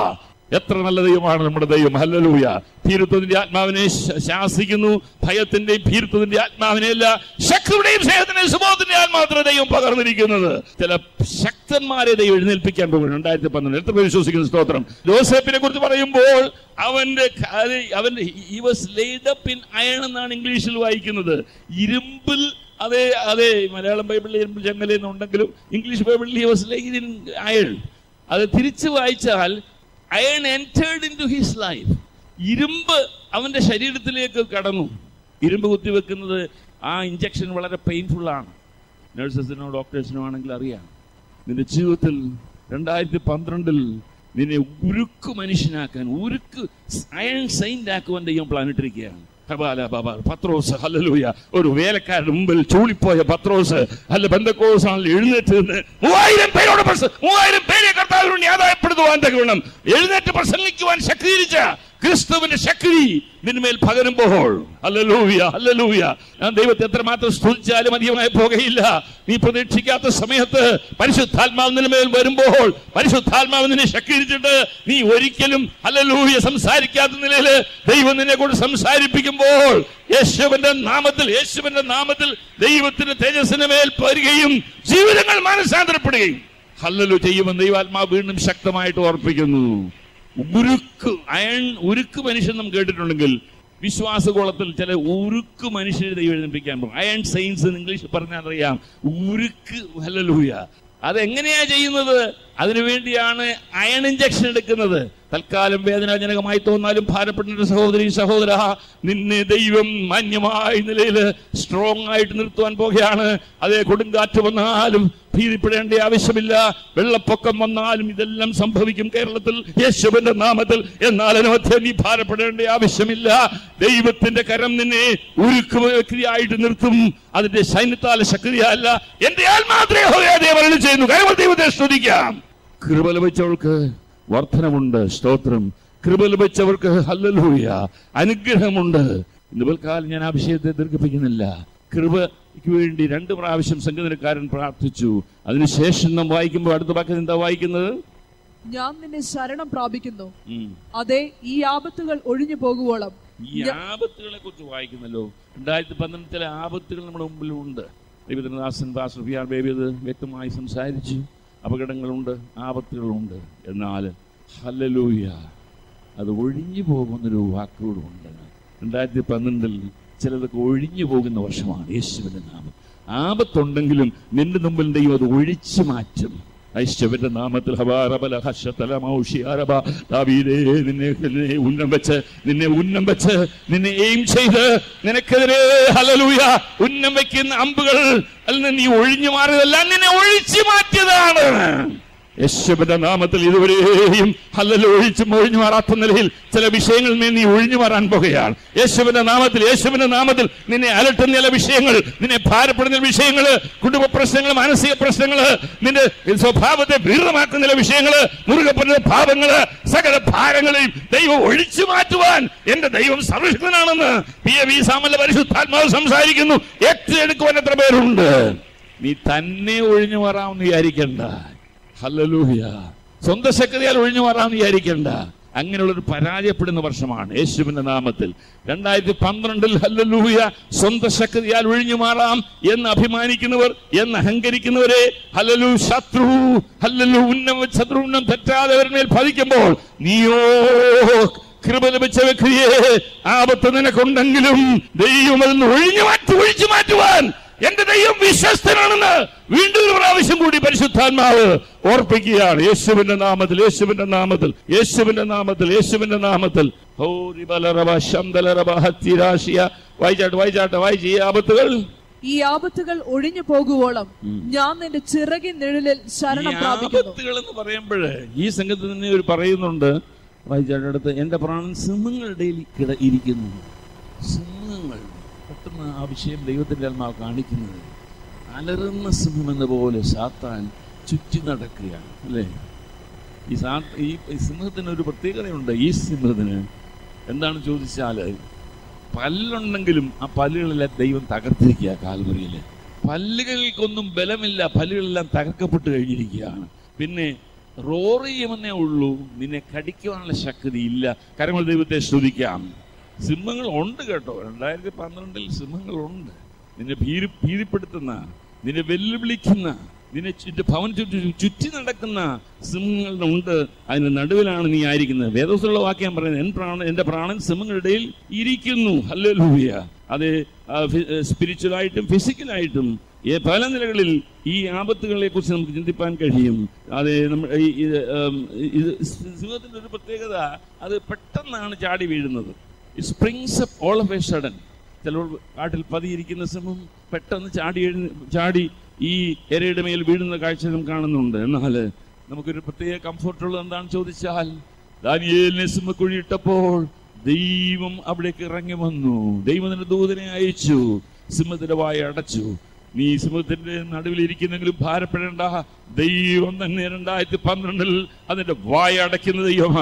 A: എത്ര നല്ല ദൈവമാണ് നമ്മുടെ ദൈവം ഹല്ലലൂയ ഭീരുത്വത്തിന്റെ ആത്മാവിനെ ശ- ശാസിക്കുന്നു ഭയത്തിന്റെയും ഭീരുത്വത്തിന്റെ ആത്മാവിനെ അല്ല ശക്തിയുടെയും സ്നേഹത്തിന്റെയും സുബോധത്തിന്റെ ആത്മാവിനെ ദൈവം പകർന്നിരിക്കുന്നത് ചില ശക്തന്മാരെ ദൈവം എഴുന്നേൽപ്പിക്കാൻ പോകുന്നു രണ്ടായിരത്തി പന്ത്രണ്ട് എത്ര പേര് വിശ്വസിക്കുന്ന സ്തോത്രം ജോസഫിനെ കുറിച്ച് പറയുമ്പോൾ അവന്റെ കാല്- അവന്റെ he was laid up in iron എന്നാണ് ഇംഗ്ലീഷിൽ വായിക്കുന്നത് ഇരുമ്പിൽ അതെ അതെ മലയാളം ബൈബിളിൽ ഇരുമ്പിൽ ചങ്ങലെന്നുണ്ടെങ്കിലും ഇംഗ്ലീഷ് ബൈബിളിൽ he was laid in iron അത് തിരിച്ചു വായിച്ചാൽ iron entered into his life ഇരുമ്പ് അവന്റെ ശരീരത്തിലേക്ക് കടന്നു ഇരുമ്പ് കുത്തിവെക്കുന്നത് ആ ഇഞ്ചക്ഷൻ വളരെ പെയിൻഫുൾ ആണ് നഴ്സസിനോ ഡോക്ടേഴ്സിനോ ആണെങ്കിൽ അറിയാം നിന്റെ ജീവിതത്തിൽ രണ്ടായിരത്തി പന്ത്രണ്ടിൽ നിന്നെ ഉരുക്ക് മനുഷ്യനാക്കാൻ ഉരുക്ക് അയൺ സൈൻഡ് ആക്കുവാൻ ദൈവം പ്ലാൻ ഇട്ടിരിക്കുകയാണ് ഹബാല ബാബ പത്രോസ് ഹല്ലേലൂയ ഒരു വേലക്കാരുടെ മുമ്പിൽ ചൂളിപ്പോയ പത്രോസ് അല്ല ബന്ധക്കോസ് ആണെങ്കിൽ എഴുന്നേറ്റ് നിന്ന് മൂവായിരം പേരോട് പ്രസ- മൂവായിരം പേരെ കർത്താവിന് വേണ്ടി ആദായപ്പെടുത്തുവാൻ തകണം എഴുന്നേറ്റ് പ്രസംഗിക്കുവാൻ ശക്തീകരിച്ച ക്രിസ്തുവിന്റെ ശക്തി നിന്മേൽ പകരുമ്പോൾ ഹല്ലേലൂയ ഹല്ലേലൂയ ഞാൻ ദൈവത്തെ എത്രമാത്രം സ്തുതിച്ചാലും അധികമായി പോകുകയില്ല നീ പ്രതീക്ഷിക്കാത്ത സമയത്ത് പരിശുദ്ധാത്മാവ് നിന്മേൽ വരുമ്പോൾ പരിശുദ്ധാത്മാവ് നിന്നെ ശക്തിച്ചിട്ട് നീ ഒരിക്കലും ഹല്ലേലൂയ സംസാരിക്കാത്ത നിലയിൽ ദൈവം നിന്നെ കൊണ്ട് സംസാരിപ്പിക്കുമ്പോൾ യേശുവിന്റെ നാമത്തിൽ യേശുവിന്റെ നാമത്തിൽ ദൈവത്തിന്റെ തേജസ്സിന് മേൽ വരികയും ജീവിതങ്ങൾ മാനസാന്തരപ്പെടുകയും ഹല്ലലു ചെയ്യുമെന്ന് ദൈവാത്മാവ് വീണ്ടും ശക്തമായിട്ട് ഓർപ്പിക്കുന്നു ഉരുക്ക് അയൺ ഉരുക്ക് മനുഷ്യൻ നാം കേട്ടിട്ടുണ്ടെങ്കിൽ വിശ്വാസകോളത്തിൽ ചില ഉരുക്ക് മനുഷ്യരെ ദൈവം എഴുന്നേൽപ്പിക്കാൻ പോകും അയൺ സയൻസ് എന്ന് ഇംഗ്ലീഷിൽ പറഞ്ഞാൽ അറിയാം ഉരുക്ക് ഹല്ലലൂയ അതെങ്ങനെയാ ചെയ്യുന്നത് അതിനുവേണ്ടിയാണ് അയൺ ഇഞ്ചക്ഷൻ എടുക്കുന്നത് തൽക്കാലം വേദനാജനകമായി തോന്നാലും ഭാരപ്പെട്ട സഹോദരി സഹോദര നിന്നെ ദൈവം മാന്യമായ നിലയിൽ സ്ട്രോങ് ആയിട്ട് നിർത്തുവാൻ പോകുകയാണ് അതേ കൊടുങ്കാറ്റ് വന്നാലും ഭീതിപ്പെടേണ്ട ആവശ്യമില്ല വെള്ളപ്പൊക്കം വന്നാലും ഇതെല്ലാം സംഭവിക്കും കേരളത്തിൽ യേശുവിന്റെ നാമത്തിൽ എന്നാൽ അനുമധ്യം നീ ഭാരപ്പെടേണ്ട ആവശ്യമില്ല ദൈവത്തിന്റെ കരം നിന്നെ ഉരുക്ക് വ്യക്തിയായിട്ട് നിർത്തും അതിന്റെ സൈന്യത്താല ശക്തിയല്ല എന്റെ ആത്മാത്രേ ദേവരണം ചെയ്യുന്നു കരമ ദൈവത്തെ സ്തുതിക്കാം കൃപ ലഭിച്ചവൾക്ക് വർധനമുണ്ട് സ്തോത്രം കൃപ ലഭിച്ചവർക്ക് ഹല്ലലൂയ അനുഗ്രഹമുണ്ട് ഇന്ന് പിൽക്കാലം ഞാൻ ആ വിഷയത്തെ ദീർഘിപ്പിക്കുന്നില്ല കൃപയ്ക്ക് വേണ്ടി രണ്ട് പ്രാവശ്യം സംഗീതക്കാരൻ പ്രാർത്ഥിച്ചു അതിനുശേഷം നാം വായിക്കുമ്പോൾ അടുത്ത വാക്കിൽ എന്താ വായിക്കുന്നത്
B: ഞാൻ നിന്നെ ശരണം പ്രാപിക്കുന്നു
A: ഉം.
B: അതെ ഈ ആപത്തുകൾ ഒഴിഞ്ഞു പോകുവോളം
A: ഈ ആപത്തുകളെ കുറിച്ച് വായിക്കുന്നല്ലോ രണ്ടായിരത്തി പന്ത്രണ്ടിലെ ആപത്തുകൾ നമ്മുടെ മുമ്പിലുണ്ട് ദൈവദാസൻ ദാസ് പി ആർ ബേബി അത് വ്യക്തമായി സംസാരിച്ചു അപകടങ്ങളുണ്ട് ആപത്തുകളുണ്ട് എന്നാൽ ഹല്ലലൂയ അത് ഒഴിഞ്ഞു പോകുന്നൊരു വാക്കുകളുണ്ട് രണ്ടായിരത്തി പന്ത്രണ്ടിൽ ചിലതൊക്കെ ഒഴിഞ്ഞു പോകുന്ന വർഷമാണ് യേശുവിന്റെ നാമം ആപത്തുണ്ടെങ്കിലും നിന്റെ മുമ്പിൽ ദൈവം അത് ഒഴിച്ചു മാറ്റും ഐശ്വര്യ നാമത്തിൽ ഹവാറബല ഹർഷതല മൗഷിയാരബ ദാവീദേ നിന്നെ നിന്നെ ഉന്നം വെച്ച് നിന്നെ ഉന്നം വെച്ച് നിന്നെ എയിം ചെയ്ത് നിനക്കെതിരെ ഹലലൂയ ഉന്നം വെക്കുന്ന അമ്പുകൾ അതിൽ നിന്ന് നീ ഒഴിഞ്ഞു മാറിയതെല്ലാം നിന്നെ ഒഴിച്ചു മാറ്റിയതാണ് യേശുവിന്റെ നാമത്തിൽ ഇതുവരെയും ഹല്ലല് ഒഴിച്ചു ഒഴിഞ്ഞു മാറാത്ത നിലയിൽ ചില വിഷയങ്ങളിൽ നിന്ന് നീ ഒഴിഞ്ഞു മാറാൻ പോകുകയാണ് യേശുവിന്റെ നാമത്തിൽ യേശുവിന്റെ നാമത്തിൽ നിന്നെ അലട്ടുന്ന ചില വിഷയങ്ങൾ നിന്നെ ഭാരപ്പെടുന്ന ചില വിഷയങ്ങൾ കുടുംബ പ്രശ്നങ്ങൾ മാനസിക പ്രശ്നങ്ങൾ നിന്റെ സ്വഭാവത്തെ വികൃതമാക്കുന്ന ചില വിഷയങ്ങൾ മുറുകപ്പെടുന്ന ഭാവങ്ങള് സകല ഭാരങ്ങളെയും ദൈവം ഒഴിച്ചു മാറ്റുവാൻ എന്റെ ദൈവം സർവശക്തനാണെന്ന് പി എ വി സാമല്ല പരിശുദ്ധാത്മാവ് സംസാരിക്കുന്നു ഏറ്റെടുക്കുവാൻ എത്ര പേരുണ്ട് നീ തന്നെ ഒഴിഞ്ഞു മാറാമെന്ന് വിചാരിക്കണ്ട ഹല്ലലൂയ സ്വന്തം ശക്തിയാൽ ഒഴിഞ്ഞു മാറാമെന്ന് വിചാരിക്കണ്ട അങ്ങനെയുള്ള ഒരു പരാജയപ്പെടുന്ന വർഷമാണ് യേശുവിന്റെ നാമത്തിൽ രണ്ടായിരത്തി പന്ത്രണ്ടിൽ ഹല്ലലൂയ സ്വന്തം ശക്തിയാൽ ഒഴിഞ്ഞു മാറാം എന്ന് അഭിമാനിക്കുന്നവർ എന്ന് അഹങ്കരിക്കുന്നവരെ ഹല്ലലു ശത്രു ഹല്ലലു ഉന്നം ശത്രു ഉന്നം തെറ്റാതെ അവരുടെ ഭവിക്കുമ്പോൾ നീയോ കൃപ ലഭിച്ച വ്യക്തിയെ ആപത്ത് നിനക്കുണ്ടെങ്കിലും ദൈവം അതിൽ നിന്ന് ഒഴിഞ്ഞു മാറ്റി ഒഴിച്ചു മാറ്റുവാൻ എന്റെ ദൈവം വിശ്വസ്തനാണെന്ന് വീണ്ടും ഒരു പ്രാവശ്യം കൂടി പരിശുദ്ധാത്മാവ് ഓർപ്പിക്കുകയാണ് യേശുവിന്റെ നാമത്തിൽ യേശുവിന്റെ നാമത്തിൽ യേശുവിന്റെ നാമത്തിൽ യേശുവിന്റെ നാമത്തിൽ ഹോരി ബലറബ ശംദലറബ ഹത്തിരാശിയ വായിച്ചാട്ടെ വായിച്ചാട്ടെ വായിച്ച് ഈ ആപത്തുകൾ
B: ഈ ആപത്തുകൾ ഒഴിഞ്ഞു പോകുവോളം ഞാൻ നിന്റെ ചിറകിൻ നിഴലിൽ
A: ഈ
B: ശരണം പ്രാപിക്കുന്നു
A: ആപത്തുകൾ എന്ന് പറയുമ്പോഴേ ഈ സംഘത്തിൽ തന്നെ ഒരു പറയുന്നുണ്ട് വായിച്ചാട്ടെ അടുത്ത് എന്റെ പ്രാണൻ സിംഹങ്ങളുടെ ഇടയിൽ കിട ഇരിക്കുന്നു സിംഹങ്ങൾ പെട്ടെന്ന് ആ വിഷയം ദൈവത്തിന്റെ ആത്മാവ് കാണിക്കുന്നത് അലറുന്ന സിംഹം എന്ന പോലെ സാത്താൻ ചുറ്റി നടക്കുകയാണ് അല്ലേ ഈ സാ ഈ ഈ സിംഹത്തിന് ഒരു പ്രത്യേകതയുണ്ട് ഈ സിംഹത്തിന് എന്താണ് ചോദിച്ചാല് പല്ലുണ്ടെങ്കിലും ആ പല്ലുകളെല്ലാം ദൈവം തകർത്തിരിക്കുക കാൽവറിയിൽ പല്ലുകൾക്കൊന്നും ബലമില്ല പല്ലുകളെല്ലാം തകർക്കപ്പെട്ട് കഴിഞ്ഞിരിക്കുകയാണ് പിന്നെ റോർ ചെയ്യുമെന്നേ ഉള്ളൂ നിന്നെ കടിക്കുവാനുള്ള ശക്തി ഇല്ല കരങ്ങൾ ദൈവത്തെ സ്തുതിക്കാം സിംഹങ്ങൾ ഉണ്ട് കേട്ടോ രണ്ടായിരത്തി പന്ത്രണ്ടിൽ സിംഹങ്ങളുണ്ട് നിന്നെ ഭീതി ഭീതിപ്പെടുത്തുന്ന നിന്നെ വെല്ലുവിളിക്കുന്ന നിന്നെ ചുറ്റി ഭവൻ ചുറ്റി ചുറ്റി നടക്കുന്ന സിംഹങ്ങളുണ്ട് അതിന് നടുവിലാണ് നീ ആയിരിക്കുന്നത് വേദോസുള്ള വാക്യം പറയുന്നത് എൻ പ്രാണൻ എന്റെ പ്രാണൻ സിംഹങ്ങളുടെ ഇടയിൽ ഇരിക്കുന്നു ഹല്ലേലൂയ അത് സ്പിരിച്വലായിട്ടും ഫിസിക്കലായിട്ടും ഈ പല നിലകളിൽ ഈ ആപത്തുകളെ കുറിച്ച് നമുക്ക് ചിന്തിപ്പാൻ കഴിയും അതെ നമ്മൾ ഈ- ഇത്, ഉം, ഇത് സിംഹത്തിന്റെ ഒരു പ്രത്യേകത അത് പെട്ടെന്നാണ് ചാടി വീഴുന്നത് springs up all of a sudden ചിലപ്പോൾ കാട്ടിൽ പതിയിരിക്കുന്ന സിംഹം പെട്ടെന്ന് ചാടി എഴുന്ന- ചാടി ഈ എരയുടെ മേൽ വീഴുന്ന കാഴ്ച നാം കാണുന്നുണ്ട് എന്നാൽ നമുക്കൊരു പ്രത്യേക കംഫർട്ടുള്ളത് എന്താണെന്ന് ചോദിച്ചാൽ ദാനിയേലിനെ സിംഹക്കുഴി ഇട്ടപ്പോൾ ദൈവം അവിടേക്ക് ഇറങ്ങി വന്നു ദൈവം നിന്റെ ദൂതനെ അയച്ചു സിംഹത്തിന്റെ വായ അടച്ചു നീ സിംഹത്തിന്റെ നടുവിൽ ഇരിക്കുന്നെങ്കിലും ഭാരപ്പെടേണ്ട ദൈവം തന്നെ രണ്ടായിരത്തി പന്ത്രണ്ടിൽ അതിന്റെ വായ അടയ്ക്കുന്ന ദൈവമാണ്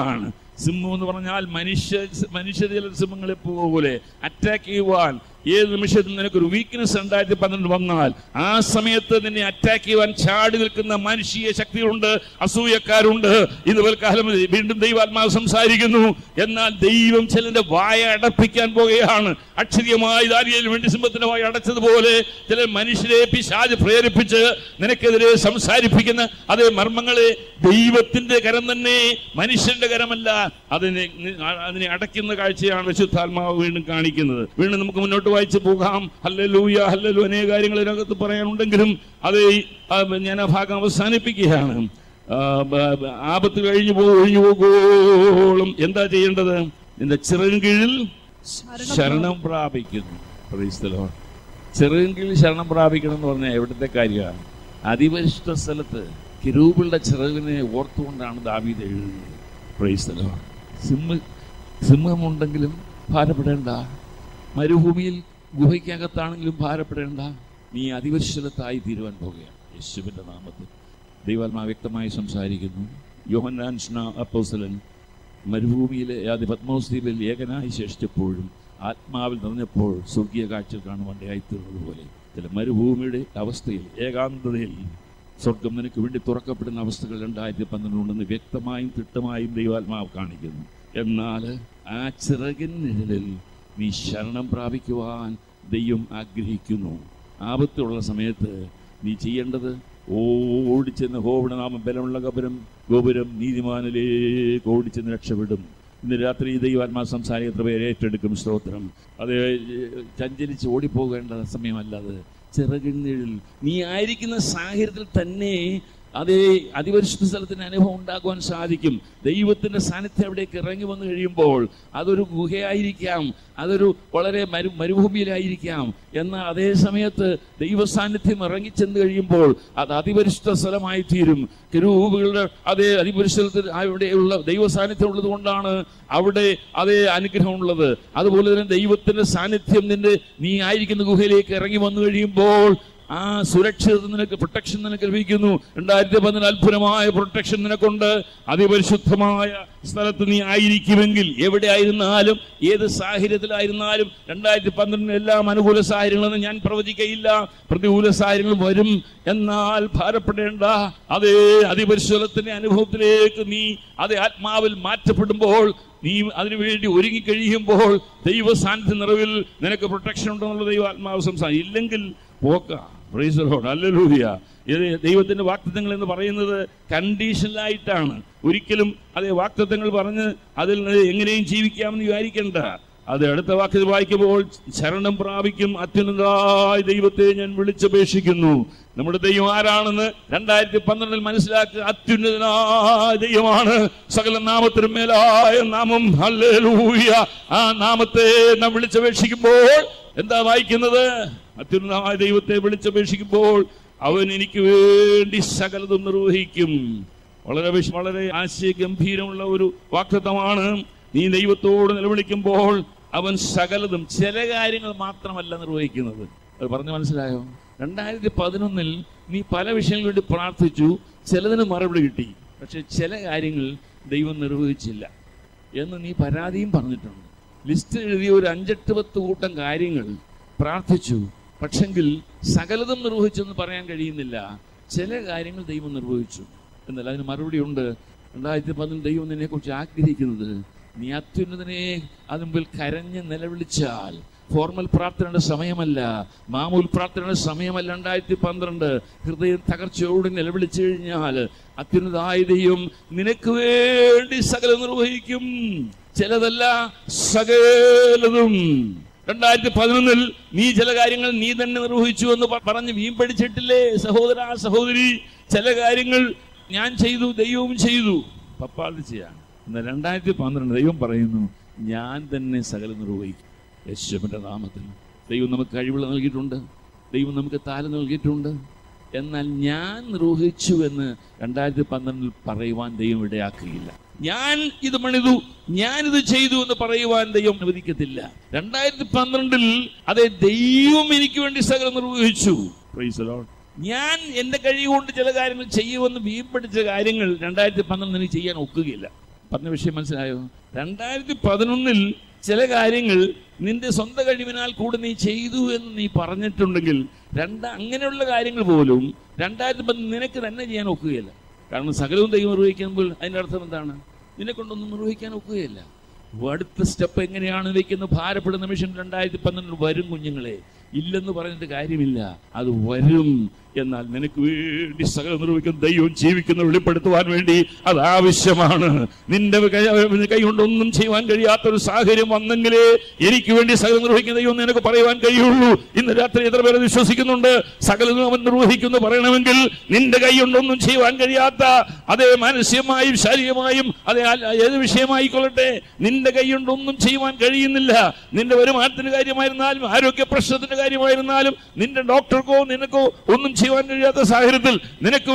A: സിംഹം എന്ന് പറഞ്ഞാൽ മനുഷ്യ മനുഷ്യ ചില സിംഹങ്ങളെ പോലെ അറ്റാക്ക് ചെയ്യുവാൻ ഏത് നിമിഷത്തിൽ നിനക്കൊരു വീക്ക്നെസ് രണ്ടായിരത്തി പന്ത്രണ്ട് വന്നാൽ ആ സമയത്ത് നിന്നെ അറ്റാക്ക് ചെയ്യുവാൻ ചാടി നിൽക്കുന്ന മാനുഷിക ശക്തികളുണ്ട് അസൂയക്കാരുണ്ട് ഇതുപോലെ കാലം വീണ്ടും ദൈവാത്മാവ് സംസാരിക്കുന്നു എന്നാൽ ദൈവം ചിലന്റെ വായ അടപ്പിക്കാൻ പോകുകയാണ് അക്ഷരീയമായി ദാരിയയിൽ വേണ്ടി സിംഹത്തിന്റെ വായ അടച്ചതുപോലെ ചില മനുഷ്യരെ പിശാജ് പ്രേരിപ്പിച്ച് നിനക്കെതിരെ സംസാരിപ്പിക്കുന്ന അതേ മർമ്മങ്ങളെ ദൈവത്തിന്റെ കരം തന്നെ മനുഷ്യന്റെ കരമല്ല അതിനെ അതിനെ അടയ്ക്കുന്ന കാഴ്ചയാണ് വിശുദ്ധാത്മാവ് വീണ്ടും കാണിക്കുന്നത് വീണ്ടും നമുക്ക് മുന്നോട്ട് വായിച്ചു പോകാം ഹല്ലലൂയ ഹല്ലലു അനേക കാര്യങ്ങൾ ഇതിനകത്ത് പറയാനുണ്ടെങ്കിലും അത് ഈ- ആ, ഞാൻ ആ ഭാഗം അവസാനിപ്പിക്കുകയാണ് ആ, ബ- ബ- ആപത്ത് കഴിഞ്ഞു പോകും ഒഴിഞ്ഞു പോകുമ്പോളും എന്താ ചെയ്യേണ്ടത് നിന്റെ ചിറകിൻ കീഴിൽ
B: ശരണം
A: ശരണം പ്രാപിക്കുന്നു Praise the Lord. ചിറകിൻ കീഴിൽ ശരണം പ്രാപിക്കണം എന്ന് പറഞ്ഞാൽ എവിടുത്തെ കാര്യമാണ് അതിപരിശുദ്ധ സ്ഥലത്ത് കിരൂബിളുടെ ചിറകിനെ ഓർത്തുകൊണ്ടാണ് ദാവീദ് എഴുതുന്നത് Praise the Lord. സിംഹ സിംഹമുണ്ടെങ്കിലും ഭാരപ്പെടേണ്ട മരുഭൂമിയിൽ ഗുഹയ്ക്കകത്താണെങ്കിലും ഭാരപ്പെടേണ്ട നീ അതിപരിശുദ്ധത്തായി തീരുവാൻ പോകുകയാണ് യേശുവിൻ്റെ നാമത്തിൽ ദൈവാത്മാ വ്യക്തമായി സംസാരിക്കുന്നു യോഹന്നാൻ സ്നാ അപ്പോസ്തലൻ മരുഭൂമിയിലെ ആദ്യ പത്മോസ് ദ്വീപിൽ ഏകനായി ശേഷിച്ചപ്പോഴും ആത്മാവിൽ നിറഞ്ഞപ്പോൾ സ്വർഗീയ കാഴ്ച കാണുവാൻ തീർന്നതുപോലെ ചില മരുഭൂമിയുടെ അവസ്ഥയിൽ ഏകാന്തതയിൽ സ്വർഗം നിനക്ക് വേണ്ടി തുറക്കപ്പെടുന്ന അവസ്ഥകൾ രണ്ടായിരത്തി പന്ത്രണ്ടുണ്ടെന്ന് വ്യക്തമായും തിട്ടമായും ദൈവാത്മാവ് കാണിക്കുന്നു എന്നാൽ ആ ചിറകിൻ നിഴലിൽ നീ ശരണം പ്രാപിക്കുവാൻ ദൈവം ആഗ്രഹിക്കുന്നു ആപത്തുള്ള സമയത്ത് നീ ചെയ്യേണ്ടത് ഓടിച്ചെന്ന് ഹോവിടെ നാമം ബലമുള്ള ഗോപുരം ഗോപുരം നീതിമാനിലേക്ക് ഓടിച്ചെന്ന് രക്ഷപ്പെടും ഇന്ന് രാത്രി ദൈവാത്മാ സംസാരിക എത്ര പേര് ഏറ്റെടുക്കും സ്തോത്രം അത് ചഞ്ചലിച്ച് ഓടിപ്പോകേണ്ട സമയമല്ല അത് ചിറകിന്നിഴിൽ നീ ആയിരിക്കുന്ന സാഹചര്യത്തിൽ തന്നെ അതേ അതിപരിശുദ്ധ സ്ഥലത്തിന് അനുഭവം ഉണ്ടാക്കുവാൻ സാധിക്കും ദൈവത്തിന്റെ സാന്നിധ്യം അവിടേക്ക് ഇറങ്ങി വന്നു കഴിയുമ്പോൾ അതൊരു ഗുഹയായിരിക്കാം അതൊരു വളരെ മരു മരുഭൂമിയിലായിരിക്കാം എന്നാൽ അതേ സമയത്ത് ദൈവ സാന്നിധ്യം ഇറങ്ങിച്ചെന്ന് കഴിയുമ്പോൾ അത് അതിപരിശുദ്ധ സ്ഥലമായി തീരും കെരൂബുകളുടെ അതേ അതിപരിശുദ്ധത്തിൽ അവിടെയുള്ള ദൈവ സാന്നിധ്യം ഉള്ളത് കൊണ്ടാണ് അവിടെ അതേ അനുഗ്രഹമുള്ളത് അതുപോലെ തന്നെ ദൈവത്തിന്റെ സാന്നിധ്യം നിന്റെ നീ ആയിരിക്കുന്ന ഗുഹയിലേക്ക് ഇറങ്ങി വന്നു കഴിയുമ്പോൾ ആ സുരക്ഷിത നിനക്ക് പ്രൊട്ടക്ഷൻ നിനക്ക് ലഭിക്കുന്നു രണ്ടായിരത്തി പതിനാല് അത്ഭുതമായ പ്രൊട്ടക്ഷൻ നിനക്കുണ്ട് അതിപരിശുദ്ധമായ സ്ഥലത്ത് നീ ആയിരിക്കുമെങ്കിൽ എവിടെ ആയിരുന്നാലും ഏത് സാഹചര്യത്തിലായിരുന്നാലും രണ്ടായിരത്തി പന്ത്രണ്ടിന് എല്ലാം അനുകൂല സാഹചര്യങ്ങളെന്ന് ഞാൻ പ്രവചിക്കയില്ല പ്രതികൂല സാഹചര്യങ്ങൾ വരും എന്നാൽ ഭാരപ്പെടേണ്ട അതേ അതിപരിശുദ്ധത്തിന്റെ അനുഭവത്തിലേക്ക് നീ അതേ ആത്മാവിൽ മാറ്റപ്പെടുമ്പോൾ നീ അതിനുവേണ്ടി ഒരുങ്ങിക്കഴിയുമ്പോൾ ദൈവ സാന്നിധ്യ നിറവിൽ നിനക്ക് പ്രൊട്ടക്ഷൻ ഉണ്ടെന്നുള്ള ദൈവ ആത്മാവ് സംസാരം ഇല്ലെങ്കിൽ പോക്ക പ്രൈസലോട് അല്ലലൂയ ഇത് ദൈവത്തിന്റെ വാക്തത്വങ്ങൾ എന്ന് പറയുന്നത് കണ്ടീഷനിലായിട്ടാണ് ഒരിക്കലും അതേ വാക്തത്വങ്ങൾ പറഞ്ഞ് അതിൽ നിന്ന് എങ്ങനെയും ജീവിക്കാമെന്ന് വിചാരിക്കേണ്ട അത് അടുത്ത വാക്യത്തിൽ വായിക്കുമ്പോൾ ശരണം പ്രാപിക്കും അത്യുന്നതായ ദൈവത്തെ ഞാൻ വിളിച്ചപേക്ഷിക്കുന്നു നമ്മുടെ ദൈവം ആരാണെന്ന് രണ്ടായിരത്തി പന്ത്രണ്ടിൽ മനസ്സിലാക്കുക അത്യുന്നതനായ ദൈവമാണ് സകല നാമത്തിനും മേലായ നാമം ഹല്ലേലൂയ ആ നാമത്തെ നാം വിളിച്ചപേക്ഷിക്കുമ്പോൾ എന്താ വായിക്കുന്നത് അത്യുന്നതമായ ദൈവത്തെ വിളിച്ചപേക്ഷിക്കുമ്പോൾ അവൻ എനിക്ക് വേണ്ടി സകലതും നിർവഹിക്കും വളരെ വിശ്- വളരെ ആശയഗംഭീരമുള്ള ഒരു വാക്തത്വമാണ് നീ ദൈവത്തോട് നിലവിളിക്കുമ്പോൾ അവൻ സകലതും ചില കാര്യങ്ങൾ മാത്രമല്ല നിർവഹിക്കുന്നത് അത് പറഞ്ഞു മനസ്സിലായോ രണ്ടായിരത്തി പതിനൊന്നിൽ നീ പല വിഷയങ്ങൾക്ക് വേണ്ടി പ്രാർത്ഥിച്ചു ചിലതിന് മറുപടി കിട്ടി പക്ഷെ ചില കാര്യങ്ങൾ ദൈവം നിർവഹിച്ചില്ല എന്ന് നീ പരാതിയും പറഞ്ഞിട്ടുണ്ട് ലിസ്റ്റ് എഴുതിയ ഒരു അഞ്ചെട്ട് പത്ത് കൂട്ടം കാര്യങ്ങൾ പ്രാർത്ഥിച്ചു പക്ഷെങ്കിൽ സകലതും നിർവഹിച്ചെന്ന് പറയാൻ കഴിയുന്നില്ല ചില കാര്യങ്ങൾ ദൈവം നിർവഹിച്ചു എന്നല്ല അതിന് മറുപടി ഉണ്ട് രണ്ടായിരത്തി പതിനൊന്ന് ദൈവം നിന്നെ കുറിച്ച് ആഗ്രഹിക്കുന്നത് നീ അത്യുന്നതനെ അത് മുമ്പിൽ കരഞ്ഞ് നിലവിളിച്ചാൽ ഫോർമൽ പ്രാർത്ഥനയുടെ സമയമല്ല മാമൂൽ പ്രാർത്ഥനയുടെ സമയമല്ല രണ്ടായിരത്തി പന്ത്രണ്ട് ഹൃദയം തകർച്ചയോട് നിലവിളിച്ചു കഴിഞ്ഞാൽ അത്യുന്നതായ ദൈവം നിനക്ക് വേണ്ടി സകലം നിർവഹിക്കും ചിലതല്ല സകലതും രണ്ടായിരത്തി പതിനൊന്നിൽ നീ ചില കാര്യങ്ങൾ നീ തന്നെ നിർവഹിച്ചു എന്ന് പ- പറഞ്ഞ് വീമ്പടിച്ചിട്ടില്ലേ സഹോദര സഹോദരി ചില കാര്യങ്ങൾ ഞാൻ ചെയ്തു ദൈവവും ചെയ്തു പപ്പാത് ചെയ്യാം എന്നാൽ രണ്ടായിരത്തി പന്ത്രണ്ട് ദൈവം പറയുന്നു ഞാൻ തന്നെ സകലം നിർവഹിക്കും യേശുവിന്റെ നാമത്തിൽ ദൈവം നമുക്ക് കഴിവുകൾ നൽകിയിട്ടുണ്ട് ദൈവം നമുക്ക് താലം നൽകിയിട്ടുണ്ട് എന്നാൽ ഞാൻ നിർവഹിച്ചു എന്ന് രണ്ടായിരത്തി പന്ത്രണ്ടിൽ പറയുവാൻ ദൈവം ഇടയാക്കുകയില്ല ഞാൻ ഇത് പണിതു ഞാനിത് ചെയ്തു എന്ന് പറയുവാൻ ദൈവം അനുവദിക്കത്തില്ല രണ്ടായിരത്തി പന്ത്രണ്ടിൽ അതെ ദൈവം എനിക്ക് വേണ്ടി സകലം നിർവഹിച്ചു Praise the Lord. ഞാൻ എന്റെ കഴിവ് കൊണ്ട് ചില കാര്യങ്ങൾ ചെയ്യുമെന്ന് വീമ്പടിച്ച കാര്യങ്ങൾ രണ്ടായിരത്തി പന്ത്രണ്ട് എനിക്ക് ചെയ്യാൻ ഒക്കുകയില്ല പറഞ്ഞ വിഷയം മനസ്സിലായോ രണ്ടായിരത്തി പതിനൊന്നിൽ ചില കാര്യങ്ങൾ നിന്റെ സ്വന്തം കഴിവിനാൽ കൂടെ നീ ചെയ്തു എന്ന് നീ പറഞ്ഞിട്ടുണ്ടെങ്കിൽ രണ്ട് അങ്ങനെയുള്ള കാര്യങ്ങൾ പോലും രണ്ടായിരത്തി പതിനൊന്ന് നിനക്ക് തന്നെ ചെയ്യാൻ ഒക്കുകയില്ല കാരണം സകലവും ദൈവം നിർവഹിക്കുമ്പോൾ അതിന്റെ അർത്ഥം എന്താണ് നിന്നെ കൊണ്ടൊന്നും നിർവഹിക്കാൻ ഒക്കുകയില്ല അടുത്ത സ്റ്റെപ്പ് എങ്ങനെയാണ് വെക്കുന്ന ഭാരപ്പെടുന്ന നിമിഷം രണ്ടായിരത്തി പന്ത്രണ്ടിൽ വരും കുഞ്ഞുങ്ങളെ ഇല്ലെന്ന് പറഞ്ഞിട്ട് കാര്യമില്ല അത് വരും എന്നാൽ നിനക്ക് വേണ്ടി സകലം നിർവഹിക്കുന്ന ദൈവം ജീവിക്കുന്ന വെളിപ്പെടുത്തുവാൻ വേണ്ടി അത് ആവശ്യമാണ് നിന്റെ കൈ- കൈ കൊണ്ടൊന്നും ചെയ്യുവാൻ കഴിയാത്ത ഒരു സാഹചര്യം വന്നെങ്കിലേ എനിക്ക് വേണ്ടി സകലം നിർവഹിക്കുന്ന ദൈവം എന്ന് നിനക്ക് പറയുവാൻ കഴിയുള്ളൂ ഇന്ന് രാത്രി എത്ര പേര് വിശ്വസിക്കുന്നുണ്ട് സകലതും അവൻ നിർവഹിക്കുന്നു പറയണമെങ്കിൽ നിന്റെ കൈ കൊണ്ടൊന്നും ചെയ്യുവാൻ കഴിയാത്ത അതേ മാനസികമായും ശാരീരികമായും അതേ ആ- ഏത് വിഷയമായിക്കൊള്ളട്ടെ നിന്റെ കൈ കൊണ്ടൊന്നും ചെയ്യുവാൻ കഴിയുന്നില്ല നിന്റെ വരുമാനത്തിന്റെ കാര്യമായിരുന്നാലും ആരോഗ്യ പ്രശ്നത്തിന്റെ കാര്യമായിരുന്നാലും നിന്റെ ഡോക്ടർക്കോ നിനക്കോ ഒന്നും ചെയ്യുവാൻ കഴിയാത്ത സാഹചര്യത്തിൽ നിനക്ക്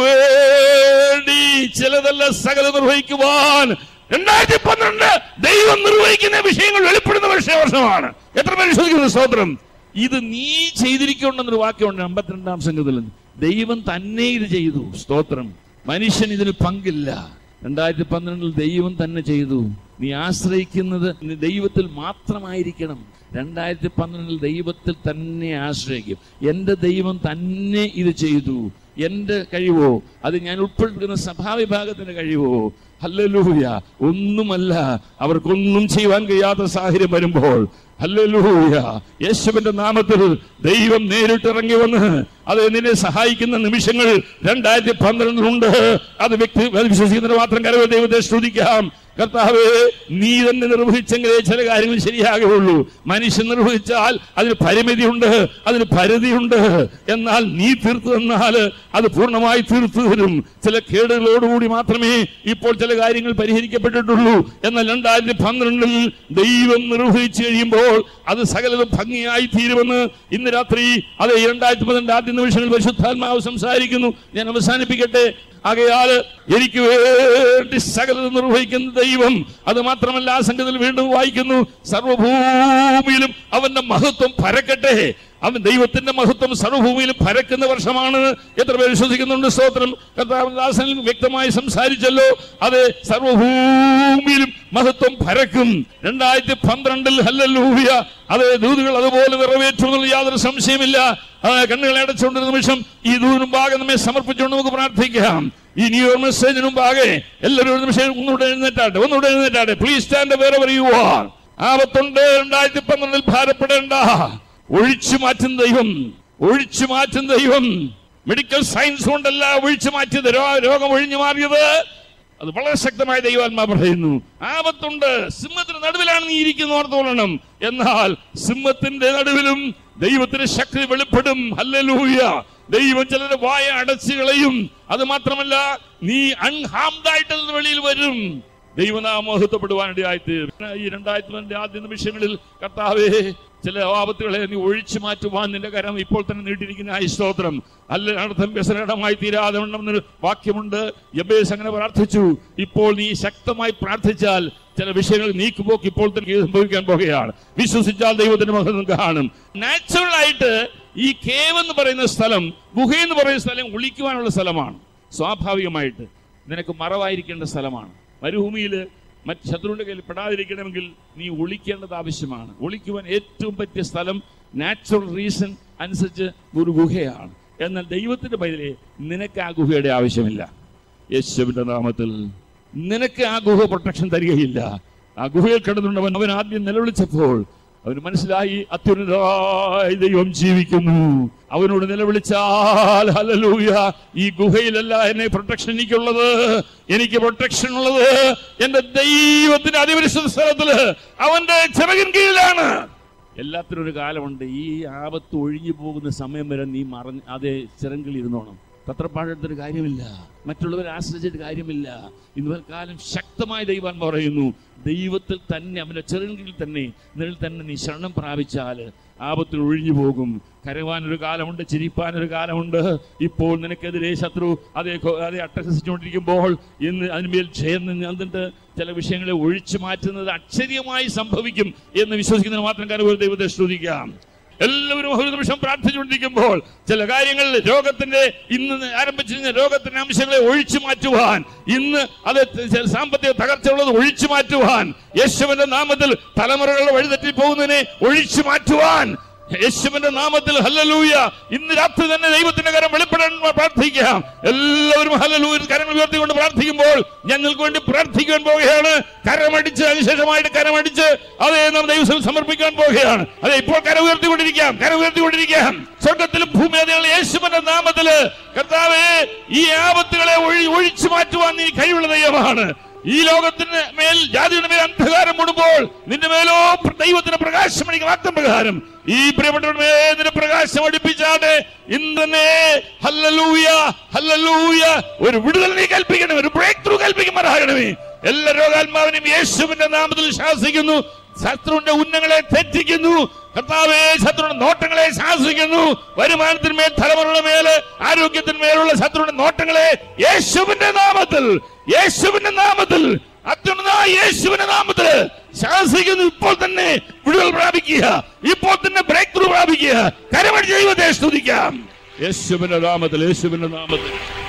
A: വേണ്ടി ചിലതല്ല സകലം നിർവഹിക്കുവാൻ രണ്ടായിരത്തി പന്ത്രണ്ട് ദൈവം നിർവഹിക്കുന്ന വിഷയങ്ങൾ വെളിപ്പെടുന്ന വർഷമാണ് എത്ര പേര് വിശ്വസിക്കുന്നു സ്തോത്രം ഇത് നീ ചെയ്തിരിക്കുണ്ടെന്നൊരു വാക്യമുണ്ട് അമ്പത്തിരണ്ടാം സംഘത്തിൽ ദൈവം തന്നെ ഇത് ചെയ്തു സ്തോത്രം മനുഷ്യൻ ഇതിന് പങ്കില്ല രണ്ടായിരത്തി പന്ത്രണ്ടിൽ ദൈവം തന്നെ ചെയ്തു നീ ആശ്രയിക്കുന്നത് നീ ദൈവത്തിൽ മാത്രമായിരിക്കണം രണ്ടായിരത്തി പന്ത്രണ്ടിൽ ദൈവത്തിൽ തന്നെ ആശ്രയിക്കും എൻ്റെ ദൈവം തന്നെ ഇത് ചെയ്തു എൻ്റെ കഴിവോ അത് ഞാൻ ഉൾപ്പെടുത്തുന്ന സഭാവിഭാഗത്തിന്റെ കഴിവോ ഹല്ലലൂയ ഒന്നുമല്ല അവർക്കൊന്നും ചെയ്യുവാൻ കഴിയാത്ത സാഹചര്യം വരുമ്പോൾ ഹല്ലലൂയ യേശുവിന്റെ നാമത്തിൽ ദൈവം നേരിട്ടിറങ്ങി വന്ന് അത് നിന്നെ സഹായിക്കുന്ന നിമിഷങ്ങൾ രണ്ടായിരത്തി പന്ത്രണ്ടിലുണ്ട് അത് വ്യക്തി അത് വിശ്വസിക്കുന്നതിന് മാത്രം കരവ് ദൈവത്തെ സ്തുതിക്കാം കർത്താവേ നീ തന്നെ നിർവഹിച്ചെങ്കിലേ ചില കാര്യങ്ങൾ ശരിയാകുള്ളൂ മനുഷ്യൻ നിർവഹിച്ചാൽ അതിന് പരിമിതിയുണ്ട് അതിന് പരിധിയുണ്ട് എന്നാൽ നീ തീർത്തു തന്നാൽ അത് പൂർണ്ണമായി തീർത്തു തരും ചില കേടുകളോടുകൂടി മാത്രമേ ഇപ്പോൾ ചില കാര്യങ്ങൾ പരിഹരിക്കപ്പെട്ടിട്ടുള്ളൂ എന്നാൽ രണ്ടായിരത്തി പന്ത്രണ്ടിൽ ദൈവം നിർവഹിച്ചു കഴിയുമ്പോൾ അത് സകലതും ഭംഗിയായി തീരുമെന്ന് ഇന്ന് രാത്രി അത് രണ്ടായിരത്തി പന്ത്രണ്ട് ആദ്യ നിമിഷങ്ങളിൽ പരിശുദ്ധാത്മാവ് സംസാരിക്കുന്നു ഞാൻ അവസാനിപ്പിക്കട്ടെ ആകയാൽ എനിക്ക് വേണ്ടി സകലതും നിർവഹിക്കുന്ന ദൈവം അത് മാത്രമല്ല ആ സംഘത്തിൽ വീണ്ടും വായിക്കുന്നു സർവഭൂമിയിലും അവന്റെ മഹത്വം പരക്കട്ടെ അവൻ ദൈവത്തിന്റെ മഹത്വം സർവഭൂമിയിലും പരക്കുന്ന വർഷമാണ് എത്ര പേര് വിശ്വസിക്കുന്നുണ്ട് സ്തോത്രം കർത്താവദാസൻ വ്യക്തമായി സംസാരിച്ചല്ലോ അത് സർവഭൂമിയിലും മഹത്വം പരക്കും രണ്ടായിരത്തി പന്ത്രണ്ടിൽ ഹല്ലൂയ അത് ദൂതുകൾ അതുപോലെ നിറവേറ്റുമെന്നുള്ള യാതൊരു സംശയമില്ല ആ, കണ്ണുകളെ അടച്ചുകൊണ്ടിരുന്ന നിമിഷം ഈ ദൂതിന് മുമ്പാകെ നമ്മെ സമർപ്പിച്ചുകൊണ്ട് നമുക്ക് പ്രാർത്ഥിക്കാം ഈ ന്യൂ ഇയർ മെസ്സേജിന് മുമ്പാകെ എല്ലാവരും ഒരു നിമിഷം ഒന്നുകൂടെ എഴുന്നേറ്റാട്ടെ ഒന്നുകൂടെ എഴുന്നേറ്റാട്ടെ please stand where you are ആപത്തുണ്ട് രണ്ടായിരത്തി പന്ത്രണ്ടിൽ ഭാരപ്പെടേണ്ട ഒഴിച്ചു മാറ്റുന്ന ദൈവം ഒഴിച്ചു മാറ്റുന്ന ദൈവം മെഡിക്കൽ സയൻസ് കൊണ്ടല്ല ഒഴിച്ചു മാറ്റിയത് രോ- രോഗം ഒഴിഞ്ഞു മാറിയത് അത് വളരെ ശക്തമായ ദൈവാത്മാ പറയുന്നു ആപത്തുണ്ട് സിംഹത്തിന് നടുവിലാണ് നീ ഇരിക്കുന്ന ഓർത്തോളണം എന്നാൽ സിംഹത്തിന്റെ നടുവിലും ദൈവത്തിന്റെ ശക്തി വെളിപ്പെടും ഹല്ലലൂയ ദൈവം ചിലരുടെ വായ അടച്ചു കളയും അത് മാത്രമല്ല നീ അൺഹാംഡ് ആയിട്ട് അതിന് വെളിയിൽ വരും ദൈവനാമം മഹത്വപ്പെടുവാനിടയായിട്ട് ഈ രണ്ടായിരത്തി പതിനെട്ട് ആദ്യ നിമിഷങ്ങളിൽ കർത്താവേ ചില ആപത്തുകളെ നീ ഒഴിച്ചു മാറ്റുവാൻ നിന്റെ കരം ഇപ്പോൾ തന്നെ നീട്ടിയിരിക്കുന്ന ആ സ്തോത്രം അല്ല അർത്ഥം വ്യസനമായി തീരാതെ ഉണ്ടെന്നൊരു വാക്യമുണ്ട് യബേസ് അങ്ങനെ പ്രാർത്ഥിച്ചു ഇപ്പോൾ നീ ശക്തമായി പ്രാർത്ഥിച്ചാൽ ചില വിഷയങ്ങൾ നീക്കുപോക്ക് ഇപ്പോൾ തന്നെ സംഭവിക്കാൻ പോകുകയാണ് വിശ്വസിച്ചാൽ ദൈവത്തിന്റെ മഹത്വം കാണും നാച്ചുറൽ ആയിട്ട് ഈ കേവ് എന്ന് പറയുന്ന സ്ഥലം ഗുഹ എന്ന് പറയുന്ന സ്ഥലം ഒളിക്കുവാനുള്ള സ്ഥലമാണ് സ്വാഭാവികമായിട്ട് നിനക്ക് മറവായിരിക്കേണ്ട സ്ഥലമാണ് മരുഭൂമിയിൽ മറ്റ് ശത്രുവിന്റെ കയ്യിൽ പെടാതിരിക്കണമെങ്കിൽ നീ ഒളിക്കേണ്ടത് ആവശ്യമാണ് ഒളിക്കുവാൻ ഏറ്റവും പറ്റിയ സ്ഥലം നാച്ചുറൽ റീസൺ അനുസരിച്ച് ഒരു ഗുഹയാണ് എന്നാൽ ദൈവത്തിന്റെ പൈതലെ നിനക്ക് ആ ഗുഹയുടെ ആവശ്യമില്ല യേശുവിന്റെ നാമത്തിൽ നിനക്ക് ആ ഗുഹ പ്രൊട്ടക്ഷൻ തരികയില്ല ആ ഗുഹയിൽ കിടന്നുണ്ടവൻ അവൻ ആദ്യം നിലവിളിച്ചപ്പോൾ അവന് മനസ്സിലായി അത്യുന്നതായ ദൈവം ജീവിക്കുന്നു അവനോട് നിലവിളിച്ചാൽ ഹല്ലേലൂയ ഈ ഗുഹയിലല്ല എന്നെ പ്രൊട്ടക്ഷൻ എനിക്കുള്ളത് എനിക്ക് പ്രൊട്ടക്ഷൻ ഉള്ളത് എന്റെ ദൈവത്തിന്റെ അതിപരിശുദ്ധ സ്ഥലത്തില് അവന്റെ ചിറകിൻ കീഴിലാണ് എല്ലാത്തിനും ഒരു കാലമുണ്ട് ഈ ആപത്ത് ഒഴിഞ്ഞു പോകുന്ന സമയം വരെ നീ മറഞ്ഞ് അതേ ചിറങ്കിൽ ഇരുന്നോണം തത്രപ്പാടെടുത്തൊരു കാര്യമില്ല മറ്റുള്ളവരെ ആശ്രയിച്ചിട്ട് കാര്യമില്ല ഇന്ന് കാലം ശക്തമായ ദൈവാൻ പറയുന്നു ദൈവത്തിൽ തന്നെ അവന്റെ ചെറുകിൽ തന്നെ നിഴൽ തന്നെ നീ ശരണം പ്രാപിച്ചാൽ ആപത്തിൽ ഒഴിഞ്ഞു പോകും കരവാനൊരു കാലമുണ്ട് ചിരിപ്പാനൊരു കാലമുണ്ട് ഇപ്പോൾ നിനക്കെതിരെ ശത്രു അതേ കൊ- അതേ അട്ടഹസിച്ചുകൊണ്ടിരിക്കുമ്പോൾ ഇന്ന് അതിന്മേൽ ജയം എന്നിട്ട് ചില വിഷയങ്ങളെ ഒഴിച്ചു മാറ്റുന്നത് അക്ഷരീയമായി സംഭവിക്കും എന്ന് വിശ്വസിക്കുന്നതിന് മാത്രം കരുവൽ ദൈവത്തെ സ്തുതിക്കാം എല്ലാവരും ഒരു നിമിഷം പ്രാർത്ഥിച്ചുകൊണ്ടിരിക്കുമ്പോൾ ചില കാര്യങ്ങൾ രോഗത്തിന്റെ ഇന്ന് ആരംഭിച്ചിരുന്ന രോഗത്തിന്റെ അംശങ്ങളെ ഒഴിച്ചു മാറ്റുവാൻ ഇന്ന് അത് ചില സാമ്പത്തിക തകർച്ച ഉള്ളത് ഒഴിച്ചു മാറ്റുവാൻ യേശുവിന്റെ നാമത്തിൽ തലമുറകൾ വഴിതെറ്റി പോകുന്നതിനെ ഒഴിച്ചു മാറ്റുവാൻ യേശുവിന്റെ നാമത്തിൽ ഹല്ലലൂയ ഇന്ന് രാത്രി തന്നെ ദൈവത്തിന്റെ കരം വെളിപ്പെടാൻ പ്രാർത്ഥിക്കാം എല്ലാവരും ഹല്ലലൂയ കരങ്ങൾ ഉയർത്തിക്കൊണ്ട് പ്രാർത്ഥിക്കുമ്പോൾ ഞങ്ങൾക്ക് വേണ്ടി പ്രാർത്ഥിക്കാൻ പോവുകയാണ് കരമടിച്ച് അതിശേഷമായിട്ട് കരമടിച്ച് അതേ നാം ദൈവത്തിൽ സമർപ്പിക്കാൻ പോവുകയാണ് അതെ ഇപ്പോൾ കര ഉയർത്തിക്കൊണ്ടിരിക്കാം കര ഉയർത്തിക്കൊണ്ടിരിക്കാം സ്വർഗത്തിലും ഭൂമി അതുകൾ യേശുവിന്റെ നാമത്തില് കർത്താവേ ഈ ആപത്തുകളെ ഒഴി ഒഴിച്ചു മാറ്റുവാൻ നീ കഴിവുള്ള ദൈവമാണ് ഈ ലോകത്തിന് മേൽ ജാതിയുടെ മേൽ അന്ധകാരം മൂടുമ്പോൾ നിന്റെ മേലോ പ്ര- ദൈവത്തിന് പ്രകാശം അടിക്കും വാക്തം പ്രകാരം ഈ പ്രിയപ്പെട്ടവരുടെ മേൽ നിന്റെ പ്രകാശം അടിപ്പിച്ചാട്ടെ ഇന്നെ ഹല്ലലൂയ ഹല്ലലൂയ ഒരു വിടുതൽ നീ കൽപ്പിക്കണമേ ഒരു ബ്രേക്ക് ത്രൂ കൽപ്പിക്കുമാറാകണമേ എല്ലാ രോഗാത്മാവിനും യേശുവിന്റെ നാമത്തിൽ ശാസിക്കുന്നു ശത്രുവിന്റെ ഉന്നങ്ങളെ തെറ്റിക്കുന്നു കർത്താവേ ശത്രുവിന്റെ നോട്ടങ്ങളെ ശാസിക്കുന്നു വരുമാനത്തിന്മേൽ തലമുറയുടെ മേല് ആരോഗ്യത്തിന്മേലുള്ള ശത്രുവിന്റെ നോട്ടങ്ങളെ യേശുവിന്റെ നാമത്തിൽ യേശുവിന്റെ നാമത്തിൽ അത്യുന്നതായ യേശുവിന്റെ നാമത്തിൽ ശാസിക്കുന്നു ഇപ്പോൾ തന്നെ വിടുതൽ പ്രാപിക്കുക ഇപ്പോൾ തന്നെ ബ്രേക്ക് ത്രൂ പ്രാപിക്കുക കരമടി ദൈവത്തെ സ്തുതിക്കാം യേശുവിന്റെ നാമത്തിൽ യേശുവിന്റെ നാമത്തിൽ